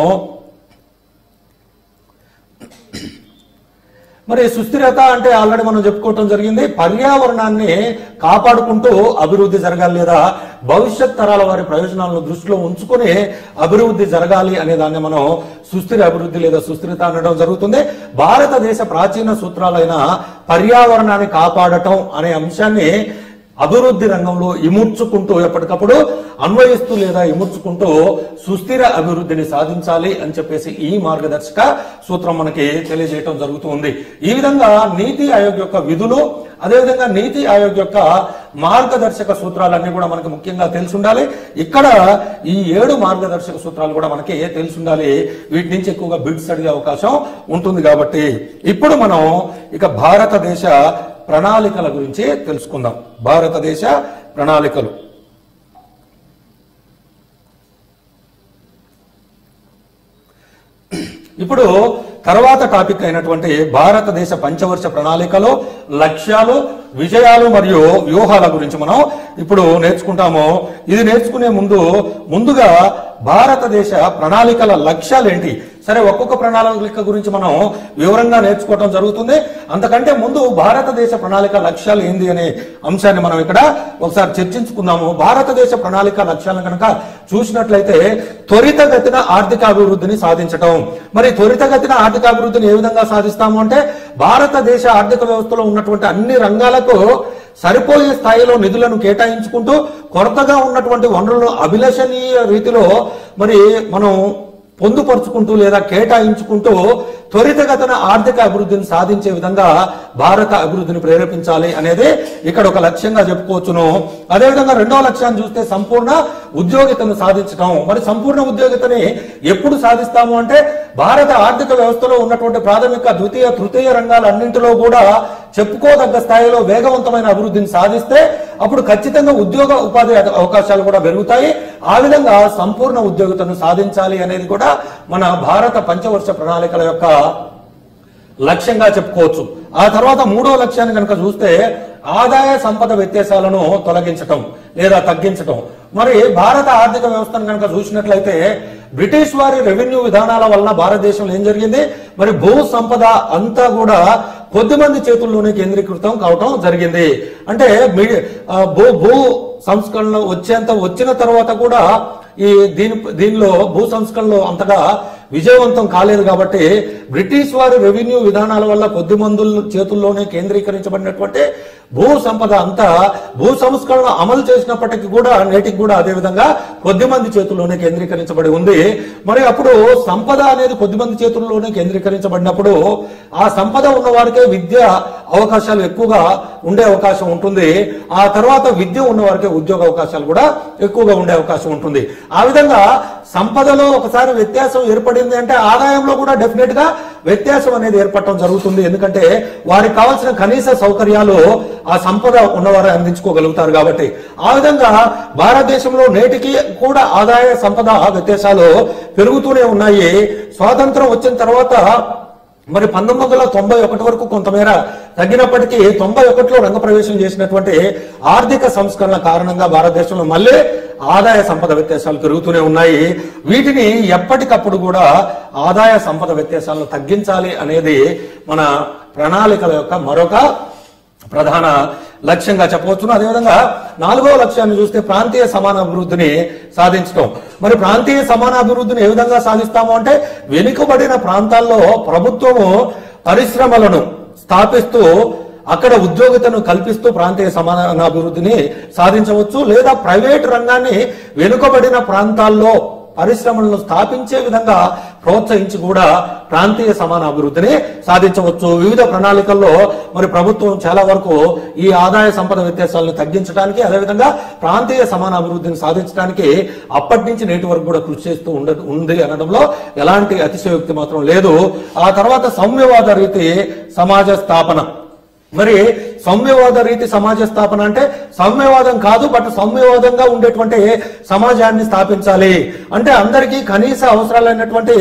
మరి సుస్థిరత అంటే ఆల్రెడీ మనం చెప్పుకోవటం జరిగింది పర్యావరణాన్ని కాపాడుకుంటూ అభివృద్ధి జరగాలి లేదా భవిష్యత్ తరాల వారి ప్రయోజనాలను దృష్టిలో ఉంచుకొని అభివృద్ధి జరగాలి అనే దాన్ని మనం సుస్థిర అభివృద్ధి లేదా సుస్థిరత అనడం జరుగుతుంది భారతదేశ ప్రాచీన సూత్రాలైన పర్యావరణాన్ని కాపాడటం అనే అంశాన్ని అభివృద్ధి రంగంలో ఇముడ్చుకుంటూ ఎప్పటికప్పుడు అన్వయిస్తూ లేదా ఇముడ్చుకుంటూ సుస్థిర అభివృద్ధిని సాధించాలి అని చెప్పేసి ఈ మార్గదర్శక సూత్రం మనకి తెలియజేయటం జరుగుతుంది ఈ విధంగా నీతి ఆయోగ్ యొక్క విధులు అదేవిధంగా నీతి ఆయోగ్ యొక్క మార్గదర్శక సూత్రాలన్నీ కూడా మనకి ముఖ్యంగా తెలిసి ఉండాలి ఇక్కడ ఈ ఏడు మార్గదర్శక సూత్రాలు కూడా మనకి తెలిసి ఉండాలి వీటి నుంచి ఎక్కువగా బిడ్స్ అడిగే అవకాశం ఉంటుంది కాబట్టి ఇప్పుడు మనం ఇక భారతదేశ ప్రణాళికల గురించి తెలుసుకుందాం భారతదేశ ప్రణాళికలు ఇప్పుడు తర్వాత టాపిక్ అయినటువంటి భారతదేశ పంచవర్ష ప్రణాళికలో లక్ష్యాలు విజయాలు మరియు వ్యూహాల గురించి మనం ఇప్పుడు నేర్చుకుంటాము ఇది నేర్చుకునే ముందు ముందుగా భారతదేశ ప్రణాళికల లక్ష్యాలు ఏంటి సరే ఒక్కొక్క ప్రణాళిక గురించి మనం వివరంగా నేర్చుకోవటం జరుగుతుంది అంతకంటే ముందు భారతదేశ ప్రణాళిక లక్ష్యాలు ఏంది అనే అంశాన్ని మనం ఇక్కడ ఒకసారి చర్చించుకుందాము భారతదేశ ప్రణాళిక లక్ష్యాలను కనుక చూసినట్లయితే త్వరితగతిన ఆర్థికాభివృద్ధిని సాధించటం మరి త్వరితగతిన ఆర్థికాభివృద్ధిని ఏ విధంగా సాధిస్తాము అంటే భారతదేశ ఆర్థిక వ్యవస్థలో ఉన్నటువంటి అన్ని రంగాలకు సరిపోయే స్థాయిలో నిధులను కేటాయించుకుంటూ కొరతగా ఉన్నటువంటి వనరులను అభిలషణీయ రీతిలో మరి మనం పొందుపరుచుకుంటూ లేదా కేటాయించుకుంటూ త్వరితగతిన ఆర్థిక అభివృద్ధిని సాధించే విధంగా భారత అభివృద్ధిని ప్రేరేపించాలి అనేది ఇక్కడ ఒక లక్ష్యంగా చెప్పుకోవచ్చును అదేవిధంగా రెండవ లక్ష్యాన్ని చూస్తే సంపూర్ణ ఉద్యోగితను సాధించడం మరి సంపూర్ణ ఉద్యోగితని ఎప్పుడు సాధిస్తాము అంటే భారత ఆర్థిక వ్యవస్థలో ఉన్నటువంటి ప్రాథమిక ద్వితీయ తృతీయ రంగాలన్నింటిలో కూడా చెప్పుకోదగ్గ స్థాయిలో వేగవంతమైన అభివృద్ధిని సాధిస్తే అప్పుడు ఖచ్చితంగా ఉద్యోగ ఉపాధి అవ- అవకాశాలు కూడా పెరుగుతాయి ఆ విధంగా సంపూర్ణ ఉద్యోగితను సాధించాలి అనేది కూడా మన భారత పంచవర్ష ప్రణాళికల యొక్క లక్ష్యంగా చెప్పుకోవచ్చు ఆ తర్వాత మూడో లక్ష్యాన్ని కనుక చూస్తే ఆదాయ సంపద వ్యత్యాసాలను తొలగించటం లేదా తగ్గించటం మరి భారత ఆర్థిక వ్యవస్థను కనుక చూసినట్లయితే బ్రిటిష్ వారి రెవెన్యూ విధానాల వలన భారతదేశంలో ఏం జరిగింది మరి భూ సంపద అంతా కూడా కొద్ది మంది చేతుల్లోనే కేంద్రీకృతం కావటం జరిగింది అంటే మీ- ఆ, భూ భూ సంస్కరణ వచ్చేంత వచ్చిన తర్వాత కూడా ఈ దీని దీనిలో భూ సంస్కరణలో అంతగా విజయవంతం కాలేదు కాబట్టి బ్రిటిష్ వారి రెవెన్యూ విధానాల వల్ల కొద్ది మందుల చేతుల్లోనే కేంద్రీకరించబడినటువంటి భూ సంపద అంతా భూ సంస్కరణ అమలు చేసినప్పటికీ కూడా నేటికి కూడా అదే విధంగా కొద్ది మంది చేతుల్లోనే కేంద్రీకరించబడి ఉంది మరి అప్పుడు సంపద అనేది కొద్ది మంది చేతుల్లోనే కేంద్రీకరించబడినప్పుడు ఆ సంపద ఉన్న వారికే విద్య అవకాశాలు ఎక్కువగా ఉండే అవకాశం ఉంటుంది ఆ తర్వాత విద్య ఉన్న వారికే ఉద్యోగ అవకాశాలు కూడా ఎక్కువగా ఉండే అవకాశం ఉంటుంది ఆ విధంగా సంపదలో ఒకసారి వ్యత్యాసం ఏర్పడింది అంటే ఆదాయంలో కూడా డెఫినెట్ గా వ్యత్యాసం అనేది ఏర్పడటం జరుగుతుంది ఎందుకంటే వారికి కావాల్సిన కనీస సౌకర్యాలు ఆ సంపద ఉన్నవారు అందించుకోగలుగుతారు కాబట్టి ఆ విధంగా భారతదేశంలో నేటికి కూడా ఆదాయ సంపద వ్యత్యాసాలు పెరుగుతూనే ఉన్నాయి స్వాతంత్రం వచ్చిన తర్వాత మరి పంతొమ్మిది వందల తొంభై ఒకటి వరకు కొంతమేర తగ్గినప్పటికీ తొంభై ఒకటిలో రంగప్రవేశం చేసినటువంటి ఆర్థిక సంస్కరణ కారణంగా భారతదేశంలో మళ్ళీ ఆదాయ సంపద వ్యత్యాసాలు పెరుగుతూనే ఉన్నాయి వీటిని ఎప్పటికప్పుడు కూడా ఆదాయ సంపద వ్యత్యాసాలను తగ్గించాలి అనేది మన ప్రణాళికల యొక్క మరొక ప్రధాన లక్ష్యంగా చెప్పవచ్చును అదేవిధంగా నాలుగవ లక్ష్యాన్ని చూస్తే ప్రాంతీయ సమాన అభివృద్ధిని సాధించడం మరి ప్రాంతీయ సమాన అభివృద్ధిని ఏ విధంగా సాధిస్తాము అంటే వెనుకబడిన ప్రాంతాల్లో ప్రభుత్వము పరిశ్రమలను స్థాపిస్తూ అక్కడ ఉద్యోగితను కల్పిస్తూ ప్రాంతీయ సమాన అభివృద్ధిని సాధించవచ్చు లేదా ప్రైవేట్ రంగాన్ని వెనుకబడిన ప్రాంతాల్లో పరిశ్రమలను స్థాపించే విధంగా ప్రోత్సహించి కూడా ప్రాంతీయ సమాన అభివృద్ధిని సాధించవచ్చు వివిధ ప్రణాళికల్లో మరి ప్రభుత్వం చాలా వరకు ఈ ఆదాయ సంపద వ్యత్యాసాలను తగ్గించడానికి అదేవిధంగా ప్రాంతీయ సమాన అభివృద్ధిని సాధించడానికి అప్పటి నుంచి నేటి వరకు కూడా కృషి చేస్తూ ఉండ ఉంది అనడంలో ఎలాంటి అతిశయోక్తి మాత్రం లేదు ఆ తర్వాత సౌమ్యవాద రీతి సమాజ స్థాపన మరి సౌమ్యవాద రీతి సమాజ స్థాపన అంటే సౌమ్యవాదం కాదు బట్ సౌమ్యవాదంగా ఉండేటువంటి సమాజాన్ని స్థాపించాలి అంటే అందరికీ కనీస అవసరాలైనటువంటి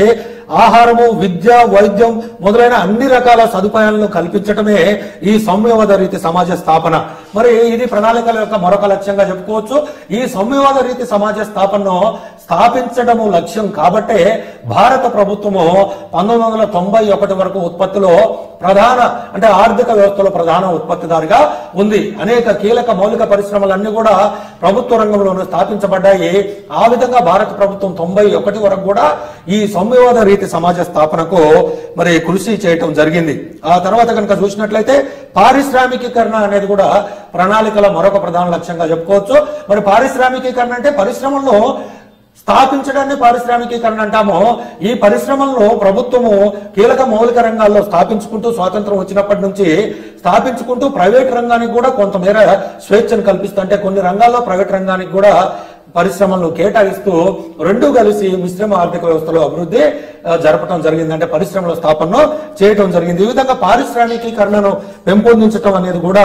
ఆహారము విద్య వైద్యం మొదలైన అన్ని రకాల సదుపాయాలను కల్పించటమే ఈ సౌమ్యవాద రీతి సమాజ స్థాపన మరి ఇది ప్రణాళికల యొక్క మరొక లక్ష్యంగా చెప్పుకోవచ్చు ఈ సౌమ్యవాద రీతి సమాజ స్థాపనను స్థాపించడము లక్ష్యం కాబట్టే భారత ప్రభుత్వము పంతొమ్మిది వందల తొంభై ఒకటి వరకు ఉత్పత్తిలో ప్రధాన అంటే ఆర్థిక వ్యవస్థలో ప్రధాన ఉత్పత్తిదారుగా ఉంది అనేక కీలక మౌలిక పరిశ్రమలన్నీ కూడా ప్రభుత్వ రంగంలోనే స్థాపించబడ్డాయి ఆ విధంగా భారత ప్రభుత్వం తొంభై ఒకటి వరకు కూడా ఈ సౌమ్యవాద రీతి సమాజ స్థాపనకు మరి కృషి చేయటం జరిగింది ఆ తర్వాత కనుక చూసినట్లయితే పారిశ్రామికీకరణ అనేది కూడా ప్రణాళికల మరొక ప్రధాన లక్ష్యంగా చెప్పుకోవచ్చు మరి పారిశ్రామికీకరణ అంటే పరిశ్రమల్లో స్థాపించడాన్ని పారిశ్రామికీకరణ అంటాము ఈ పరిశ్రమలను ప్రభుత్వము కీలక మౌలిక రంగాల్లో స్థాపించుకుంటూ స్వాతంత్రం వచ్చినప్పటి నుంచి స్థాపించుకుంటూ ప్రైవేట్ రంగానికి కూడా కొంతమేర స్వేచ్ఛను కల్పిస్తూ అంటే కొన్ని రంగాల్లో ప్రైవేట్ రంగానికి కూడా పరిశ్రమలను కేటాయిస్తూ రెండు కలిసి మిశ్రమ ఆర్థిక వ్యవస్థలో అభివృద్ధి ఆ, జరపడం జరిగింది అంటే పరిశ్రమల స్థాపనను చేయటం జరిగింది ఈ విధంగా పారిశ్రామికీకరణను పెంపొందించడం అనేది కూడా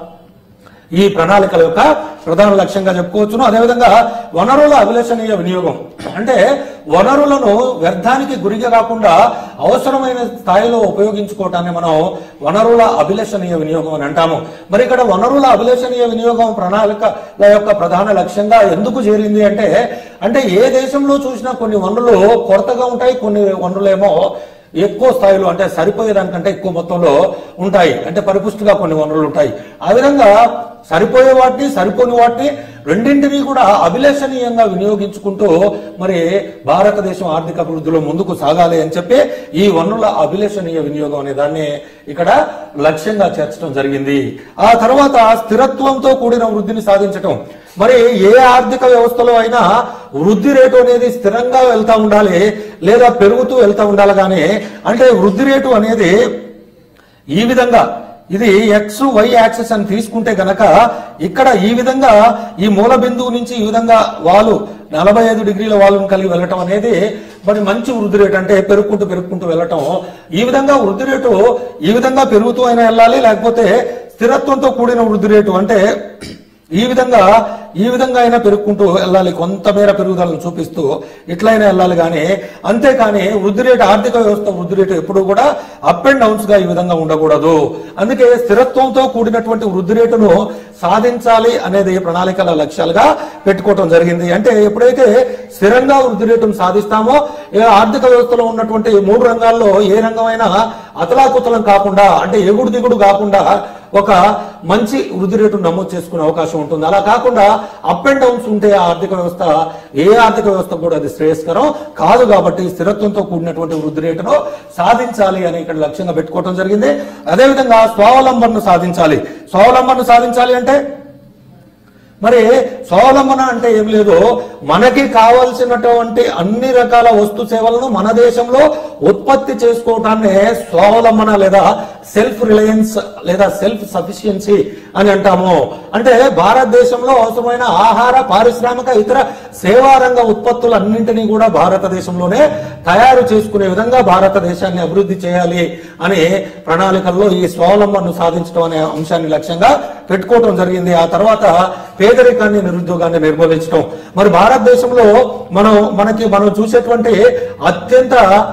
ఈ ప్రణాళికల యొక్క ప్రధాన లక్ష్యంగా చెప్పుకోవచ్చును అదేవిధంగా వనరుల అభిలషణీయ వినియోగం అంటే వనరులను వ్యర్థానికి గురిగా కాకుండా అవసరమైన స్థాయిలో ఉపయోగించుకోవటాన్ని మనం వనరుల అభిలషణీయ వినియోగం అని అంటాము మరి ఇక్కడ వనరుల అభిలషణీయ వినియోగం ప్రణాళికల యొక్క ప్రధాన లక్ష్యంగా ఎందుకు చేరింది అంటే అంటే ఏ దేశంలో చూసినా కొన్ని వనరులు కొరతగా ఉంటాయి కొన్ని వనరులేమో ఎక్కువ స్థాయిలో అంటే సరిపోయేదానికంటే ఎక్కువ మొత్తంలో ఉంటాయి అంటే పరిపుష్టిగా కొన్ని వనరులు ఉంటాయి ఆ విధంగా సరిపోయే వాటిని సరిపోని వాటిని రెండింటినీ కూడా అభిలషణీయంగా వినియోగించుకుంటూ మరి భారతదేశం ఆర్థిక అభివృద్ధిలో ముందుకు సాగాలి అని చెప్పి ఈ వనరుల అభిలషణీయ వినియోగం అనే దాన్ని ఇక్కడ లక్ష్యంగా చేర్చడం జరిగింది ఆ తర్వాత స్థిరత్వంతో కూడిన వృద్ధిని సాధించటం మరి ఏ ఆర్థిక వ్యవస్థలో అయినా వృద్ధి రేటు అనేది స్థిరంగా వెళ్తా ఉండాలి లేదా పెరుగుతూ వెళ్తా ఉండాలి కానీ అంటే వృద్ధి రేటు అనేది ఈ విధంగా ఇది ఎక్స్ వై యాక్సిస్ అని తీసుకుంటే గనక ఇక్కడ ఈ విధంగా ఈ మూల బిందువు నుంచి ఈ విధంగా వాలు నలభై ఐదు డిగ్రీల వాలును కలిగి వెళ్ళటం అనేది మరి మంచి వృద్ధి రేటు అంటే పెరుగుకుంటూ పెరుగుకుంటూ వెళ్ళటం ఈ విధంగా వృద్ధి రేటు ఈ విధంగా పెరుగుతూ అయినా వెళ్ళాలి లేకపోతే స్థిరత్వంతో కూడిన వృద్ధి రేటు అంటే ఈ విధంగా ఈ విధంగా అయినా పెరుగుకుంటూ వెళ్ళాలి కొంతమేర పెరుగుదలను చూపిస్తూ ఇట్లయినా వెళ్ళాలి కానీ అంతేకాని వృద్ధి రేటు ఆర్థిక వ్యవస్థ వృద్ధి రేటు ఎప్పుడు కూడా అప్ అండ్ డౌన్స్ గా ఈ విధంగా ఉండకూడదు అందుకే స్థిరత్వంతో కూడినటువంటి వృద్ధి రేటును సాధించాలి అనేది ప్రణాళికల లక్ష్యాలుగా పెట్టుకోవటం జరిగింది అంటే ఎప్పుడైతే స్థిరంగా వృద్ధి రేటును సాధిస్తామో ఏ ఆర్థిక వ్యవస్థలో ఉన్నటువంటి మూడు రంగాల్లో ఏ రంగమైనా అతలాకుతలం కాకుండా అంటే ఎగుడు దిగుడు కాకుండా ఒక మంచి వృద్ధి రేటు నమోదు చేసుకునే అవకాశం ఉంటుంది అలా కాకుండా అప్ అండ్ డౌన్స్ ఉంటే ఆ ఆర్థిక వ్యవస్థ ఏ ఆర్థిక వ్యవస్థ కూడా అది శ్రేయస్కరం కాదు కాబట్టి స్థిరత్వంతో కూడినటువంటి వృద్ధి రేటును సాధించాలి అని ఇక్కడ లక్ష్యంగా పెట్టుకోవడం జరిగింది అదేవిధంగా స్వావలంబనను సాధించాలి స్వావలంబనను సాధించాలి అంటే మరి స్వావలంబన అంటే ఏం లేదు మనకి కావలసినటువంటి అన్ని రకాల వస్తు సేవలను మన దేశంలో ఉత్పత్తి చేసుకోవటాన్ని స్వావలంబన లేదా సెల్ఫ్ రిలయన్స్ లేదా సెల్ఫ్ సఫిషియన్సీ అని అంటాము అంటే భారతదేశంలో అవసరమైన ఆహార పారిశ్రామిక ఇతర సేవా రంగ ఉత్పత్తులన్నింటినీ కూడా భారతదేశంలోనే తయారు చేసుకునే విధంగా భారతదేశాన్ని అభివృద్ధి చేయాలి అనే ప్రణాళికల్లో ఈ స్వావలంబనను సాధించడం అనే అంశాన్ని లక్ష్యంగా పెట్టుకోవడం జరిగింది ఆ తర్వాత పేదరికాన్ని నిరుద్యోగాన్ని నిర్మూలించడం మరి భారతదేశంలో మనం మనకి మనం చూసేటువంటి అత్యంత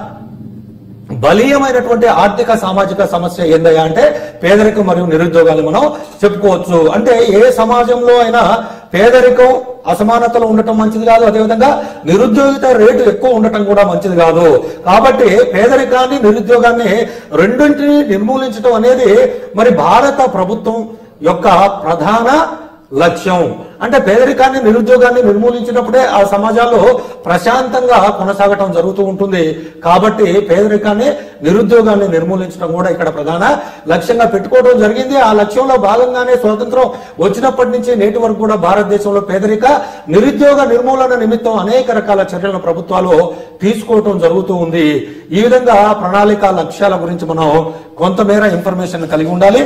బలీయమైనటువంటి ఆర్థిక సామాజిక సమస్య ఏందయ్యా అంటే పేదరికం మరియు నిరుద్యోగాలు మనం చెప్పుకోవచ్చు అంటే ఏ సమాజంలో అయినా పేదరికం అసమానతలు ఉండటం మంచిది కాదు అదేవిధంగా నిరుద్యోగిత రేటు ఎక్కువ ఉండటం కూడా మంచిది కాదు కాబట్టి పేదరికాన్ని నిరుద్యోగాన్ని రెండింటిని నిర్మూలించడం అనేది మరి భారత ప్రభుత్వం యొక్క ప్రధాన లక్ష్యం అంటే పేదరికాన్ని నిరుద్యోగాన్ని నిర్మూలించినప్పుడే ఆ సమాజాల్లో ప్రశాంతంగా కొనసాగటం జరుగుతూ ఉంటుంది కాబట్టి పేదరికాన్ని నిరుద్యోగాన్ని నిర్మూలించడం కూడా ఇక్కడ ప్రధాన లక్ష్యంగా పెట్టుకోవడం జరిగింది ఆ లక్ష్యంలో భాగంగానే స్వాతంత్రం వచ్చినప్పటి నుంచి నేటి వరకు కూడా భారతదేశంలో పేదరిక నిరుద్యోగ నిర్మూలన నిమిత్తం అనేక రకాల చర్యలను ప్రభుత్వాలు తీసుకోవటం జరుగుతూ ఉంది ఈ విధంగా ప్రణాళిక లక్ష్యాల గురించి మనం కొంతమేర ఇన్ఫర్మేషన్ కలిగి ఉండాలి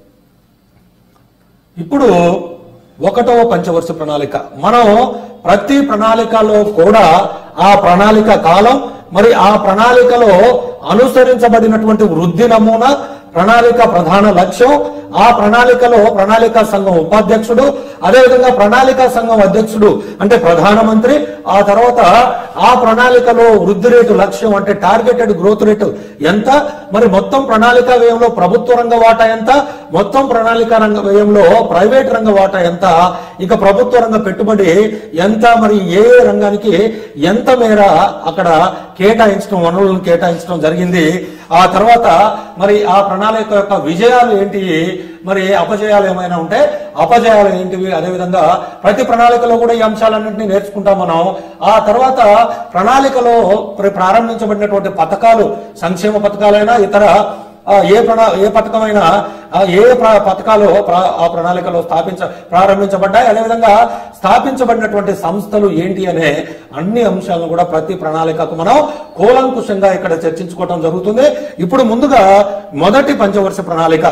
ఇప్పుడు ఒకటవ పంచవర్ష ప్రణాళిక మనం ప్రతి ప్రణాళికలో కూడా ఆ ప్రణాళిక కాలం మరి ఆ ప్రణాళికలో అనుసరించబడినటువంటి వృద్ధి నమూనా ప్రణాళిక ప్రధాన లక్ష్యం ఆ ప్రణాళికలో ప్రణాళికా సంఘం ఉపాధ్యక్షుడు అదేవిధంగా ప్రణాళికా సంఘం అధ్యక్షుడు అంటే ప్రధానమంత్రి ఆ తర్వాత ఆ ప్రణాళికలో వృద్ధి రేటు లక్ష్యం అంటే టార్గెటెడ్ గ్రోత్ రేటు ఎంత మరి మొత్తం ప్రణాళిక వ్యయంలో ప్రభుత్వ రంగ వాటా ఎంత మొత్తం ప్రణాళిక రంగ వ్యయంలో ప్రైవేట్ రంగ వాటా ఎంత ఇక ప్రభుత్వ రంగ పెట్టుబడి ఎంత మరి ఏ ఏ రంగానికి ఎంత మేర అక్కడ కేటాయించడం వనరులను కేటాయించడం జరిగింది ఆ తర్వాత మరి ఆ ప్రణాళిక యొక్క విజయాలు ఏంటి మరి అపజయాలు ఏమైనా ఉంటే అపజయాలు ఏంటివి అదేవిధంగా ప్రతి ప్రణాళికలో కూడా ఈ అంశాలన్నింటినీ నేర్చుకుంటాం మనం ఆ తర్వాత ప్రణాళికలో ప్ర- ప్రారంభించబడినటువంటి పథకాలు సంక్షేమ పథకాలైనా ఇతర ఆ, ఏ ప్రణా ఏ పథకమైనా ఆ, ఏ ప్ర- పథకాలు ప్ర- ఆ ప్రణాళికలో స్థాపించ ప్రారంభించబడ్డాయి అదేవిధంగా స్థాపించబడినటువంటి సంస్థలు ఏంటి అనే అన్ని అంశాలను కూడా ప్రతి ప్రణాళికకు మనం కూలంకుషంగా ఇక్కడ చర్చించుకోవడం జరుగుతుంది ఇప్పుడు ముందుగా మొదటి పంచవర్ష ప్రణాళిక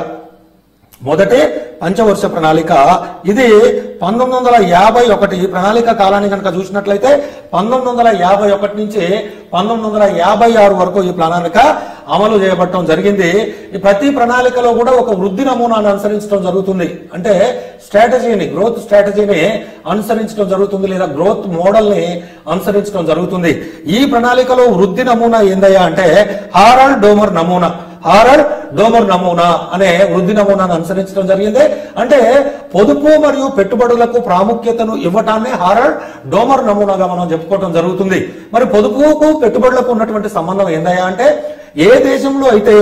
మొదటి పంచవర్ష ప్రణాళిక ఇది పంతొమ్మిది వందల యాభై ఒకటి ఈ ప్రణాళిక కాలాన్ని కనుక చూసినట్లయితే పంతొమ్మిది వందల యాభై ఒకటి నుంచి పంతొమ్మిది వందల యాభై ఆరు వరకు ఈ ప్రణాళిక అమలు చేయబడటం జరిగింది ఈ ప్రతి ప్రణాళికలో కూడా ఒక వృద్ధి నమూనాను అనుసరించడం జరుగుతుంది అంటే స్ట్రాటజీని గ్రోత్ స్ట్రాటజీని అనుసరించడం జరుగుతుంది లేదా గ్రోత్ మోడల్ ని అనుసరించడం జరుగుతుంది ఈ ప్రణాళికలో వృద్ధి నమూనా ఏందయ్యా అంటే హారల్ డోమర్ నమూనా హారల్ డోమర్ నమూనా అనే వృద్ధి నమూనాను అనుసరించడం జరిగింది అంటే పొదుపు మరియు పెట్టుబడులకు ప్రాముఖ్యతను ఇవ్వటాన్ని హారల్ డోమర్ నమూనాగా మనం చెప్పుకోవడం జరుగుతుంది మరి పొదుపుకు పెట్టుబడులకు ఉన్నటువంటి సంబంధం ఏందయ్యా అంటే ఏ దేశంలో అయితే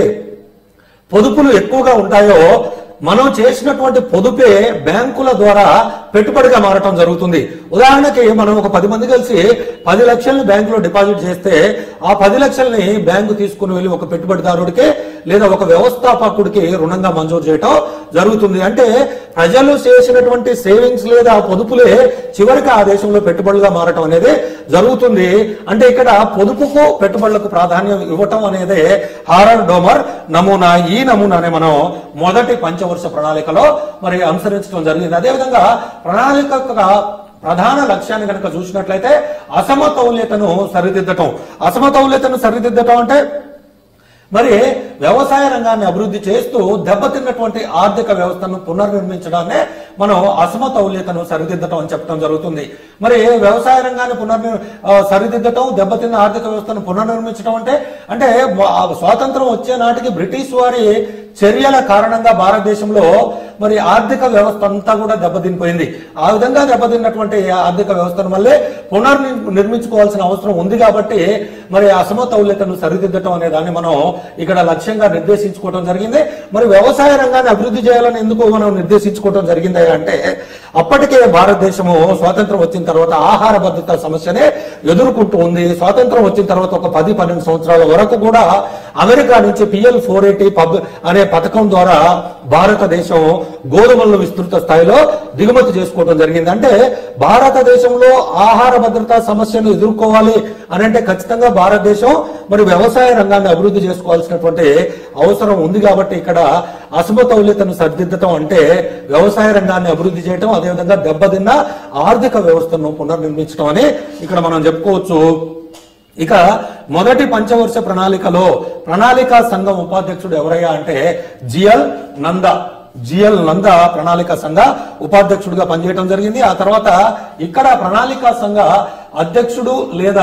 పొదుపులు ఎక్కువగా ఉంటాయో మనం చేసినటువంటి పొదుపే బ్యాంకుల ద్వారా పెట్టుబడిగా మారటం జరుగుతుంది ఉదాహరణకి మనం ఒక పది మంది కలిసి పది లక్షల్ని బ్యాంకులో డిపాజిట్ చేస్తే ఆ పది లక్షల్ని బ్యాంకు తీసుకుని వెళ్ళి ఒక పెట్టుబడిదారుడికి లేదా ఒక వ్యవస్థాపకుడికి రుణంగా మంజూరు చేయటం జరుగుతుంది అంటే ప్రజలు చేసినటువంటి సేవింగ్స్ లేదా పొదుపులే చివరికి ఆ దేశంలో పెట్టుబడులుగా మారటం అనేది జరుగుతుంది అంటే ఇక్కడ పొదుపుకు పెట్టుబడులకు ప్రాధాన్యం ఇవ్వటం అనేది హారర్ డోమర్ నమూనా ఈ నమూనానే మనం మొదటి పంచవర్ష ప్రణాళికలో మరి అనుసరించడం జరిగింది అదేవిధంగా ప్రణాళిక యొక్క ప్రధాన లక్ష్యాన్ని కనుక చూసినట్లయితే అసమతౌల్యతను సరిదిద్దటం అసమతౌల్యతను సరిదిద్దటం అంటే మరి వ్యవసాయ రంగాన్ని అభివృద్ధి చేస్తూ దెబ్బతిన్నటువంటి ఆర్థిక వ్యవస్థను పునర్నిర్మించడాన్నే మనం అసమతౌల్యతను సరిదిద్దటం అని చెప్పడం జరుగుతుంది మరి వ్యవసాయ రంగాన్ని పునర్నిర్ ఆ, సరిదిద్దటం దెబ్బతిన్న ఆర్థిక వ్యవస్థను పునర్నిర్మించడం అంటే అంటే వా- స్వాతంత్రం వచ్చే నాటికి బ్రిటిష్ వారి చర్యల కారణంగా భారతదేశంలో మరి ఆర్థిక వ్యవస్థ అంతా కూడా దెబ్బతినిపోయింది ఆ విధంగా దెబ్బతిన్నటువంటి ఆర్థిక వ్యవస్థను మళ్ళీ పునర్ని నిర్మించుకోవాల్సిన అవసరం ఉంది కాబట్టి మరి అసమతౌల్యతను సరిదిద్దటం అనే దాన్ని మనం ఇక్కడ లక్ష్యంగా నిర్దేశించుకోవడం జరిగింది మరి వ్యవసాయ రంగాన్ని అభివృద్ధి చేయాలని ఎందుకు మనం నిర్దేశించుకోవడం జరిగింది అంటే అప్పటికే భారతదేశము స్వాతంత్రం వచ్చిన తర్వాత ఆహార భద్రత సమస్యనే ఎదుర్కొంటూ ఉంది స్వాతంత్రం వచ్చిన తర్వాత ఒక పది పన్నెండు సంవత్సరాల వరకు కూడా అమెరికా నుంచి పిఎల్ ఫోర్ ఎయిటీ పబ్ అనే పథకం ద్వారా భారతదేశం గోధుమలను విస్తృత స్థాయిలో దిగుమతి చేసుకోవడం జరిగింది అంటే భారతదేశంలో ఆహార భద్రతా సమస్యను ఎదుర్కోవాలి అని అంటే ఖచ్చితంగా భారతదేశం మరి వ్యవసాయ రంగాన్ని అభివృద్ధి చేసుకోవాల్సినటువంటి అవసరం ఉంది కాబట్టి ఇక్కడ అసమతౌల్యతను సరిదిద్దటం అంటే వ్యవసాయ రంగాన్ని అభివృద్ధి చేయటం అదేవిధంగా దెబ్బతిన్న ఆర్థిక వ్యవస్థను పునర్నిర్మించడం అని ఇక్కడ మనం చెప్పుకోవచ్చు ఇక మొదటి పంచవర్ష ప్రణాళికలో ప్రణాళికా సంఘం ఉపాధ్యక్షుడు ఎవరయ్యా అంటే జిఎల్ నంద జిఎల్ నంద ప్రణాళికా సంఘ ఉపాధ్యక్షుడిగా పనిచేయడం జరిగింది ఆ తర్వాత ఇక్కడ ప్రణాళికా సంఘ అధ్యక్షుడు లేదా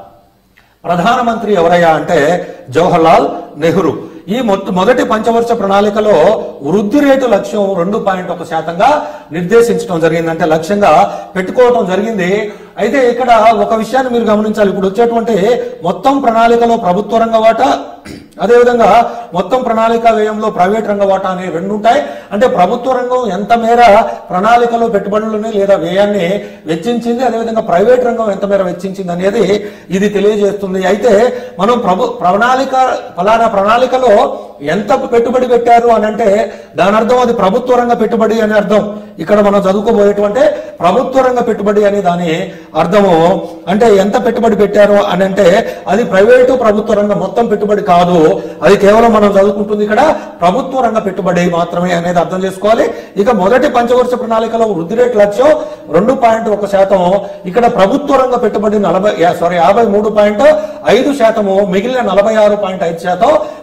ప్రధానమంత్రి ఎవరయ్యా అంటే జవహర్లాల్ నెహ్రూ ఈ మొట్ట- మొదటి పంచవర్ష ప్రణాళికలో వృద్ధి రేటు లక్ష్యం రెండు పాయింట్ ఒక శాతంగా నిర్దేశించడం జరిగింది అంటే లక్ష్యంగా పెట్టుకోవడం జరిగింది అయితే ఇక్కడ ఒక విషయాన్ని మీరు గమనించాలి ఇప్పుడు వచ్చేటువంటి మొత్తం ప్రణాళికలో ప్రభుత్వ రంగ వాటా అదేవిధంగా మొత్తం ప్రణాళిక వ్యయంలో ప్రైవేట్ రంగ వాటా అనే రెండు ఉంటాయి అంటే ప్రభుత్వ రంగం ఎంత మేర ప్రణాళికలో పెట్టుబడులని లేదా వ్యయాన్ని వెచ్చించింది అదేవిధంగా ప్రైవేట్ రంగం ఎంత మేర వెచ్చించింది అనేది ఇది తెలియజేస్తుంది అయితే మనం ప్రభు ప్రణాళిక ఫలానా ప్రణాళికలో ఎంత పెట్టుబడి పెట్టారు అని అంటే దాని అర్థం అది ప్రభుత్వ రంగ పెట్టుబడి అని అర్థం ఇక్కడ మనం చదువుకోబోయేటువంటి ప్రభుత్వ రంగ పెట్టుబడి అని దాని అర్థము అంటే ఎంత పెట్టుబడి పెట్టారు అని అంటే అది ప్రైవేటు ప్రభుత్వ రంగ మొత్తం పెట్టుబడి కాదు అది కేవలం మనం చదువుకుంటుంది ఇక్కడ ప్రభుత్వ రంగ పెట్టుబడి మాత్రమే అనేది అర్థం చేసుకోవాలి ఇక మొదటి పంచవర్ష ప్రణాళికలో వృద్ధి రేటు లక్ష్యం రెండు పాయింట్ ఒక శాతం ఇక్కడ ప్రభుత్వ రంగ పెట్టుబడి నలభై సారీ యాభై మూడు పాయింట్ ఐదు శాతము మిగిలిన నలభై ఆరు పాయింట్ ఐదు శాతం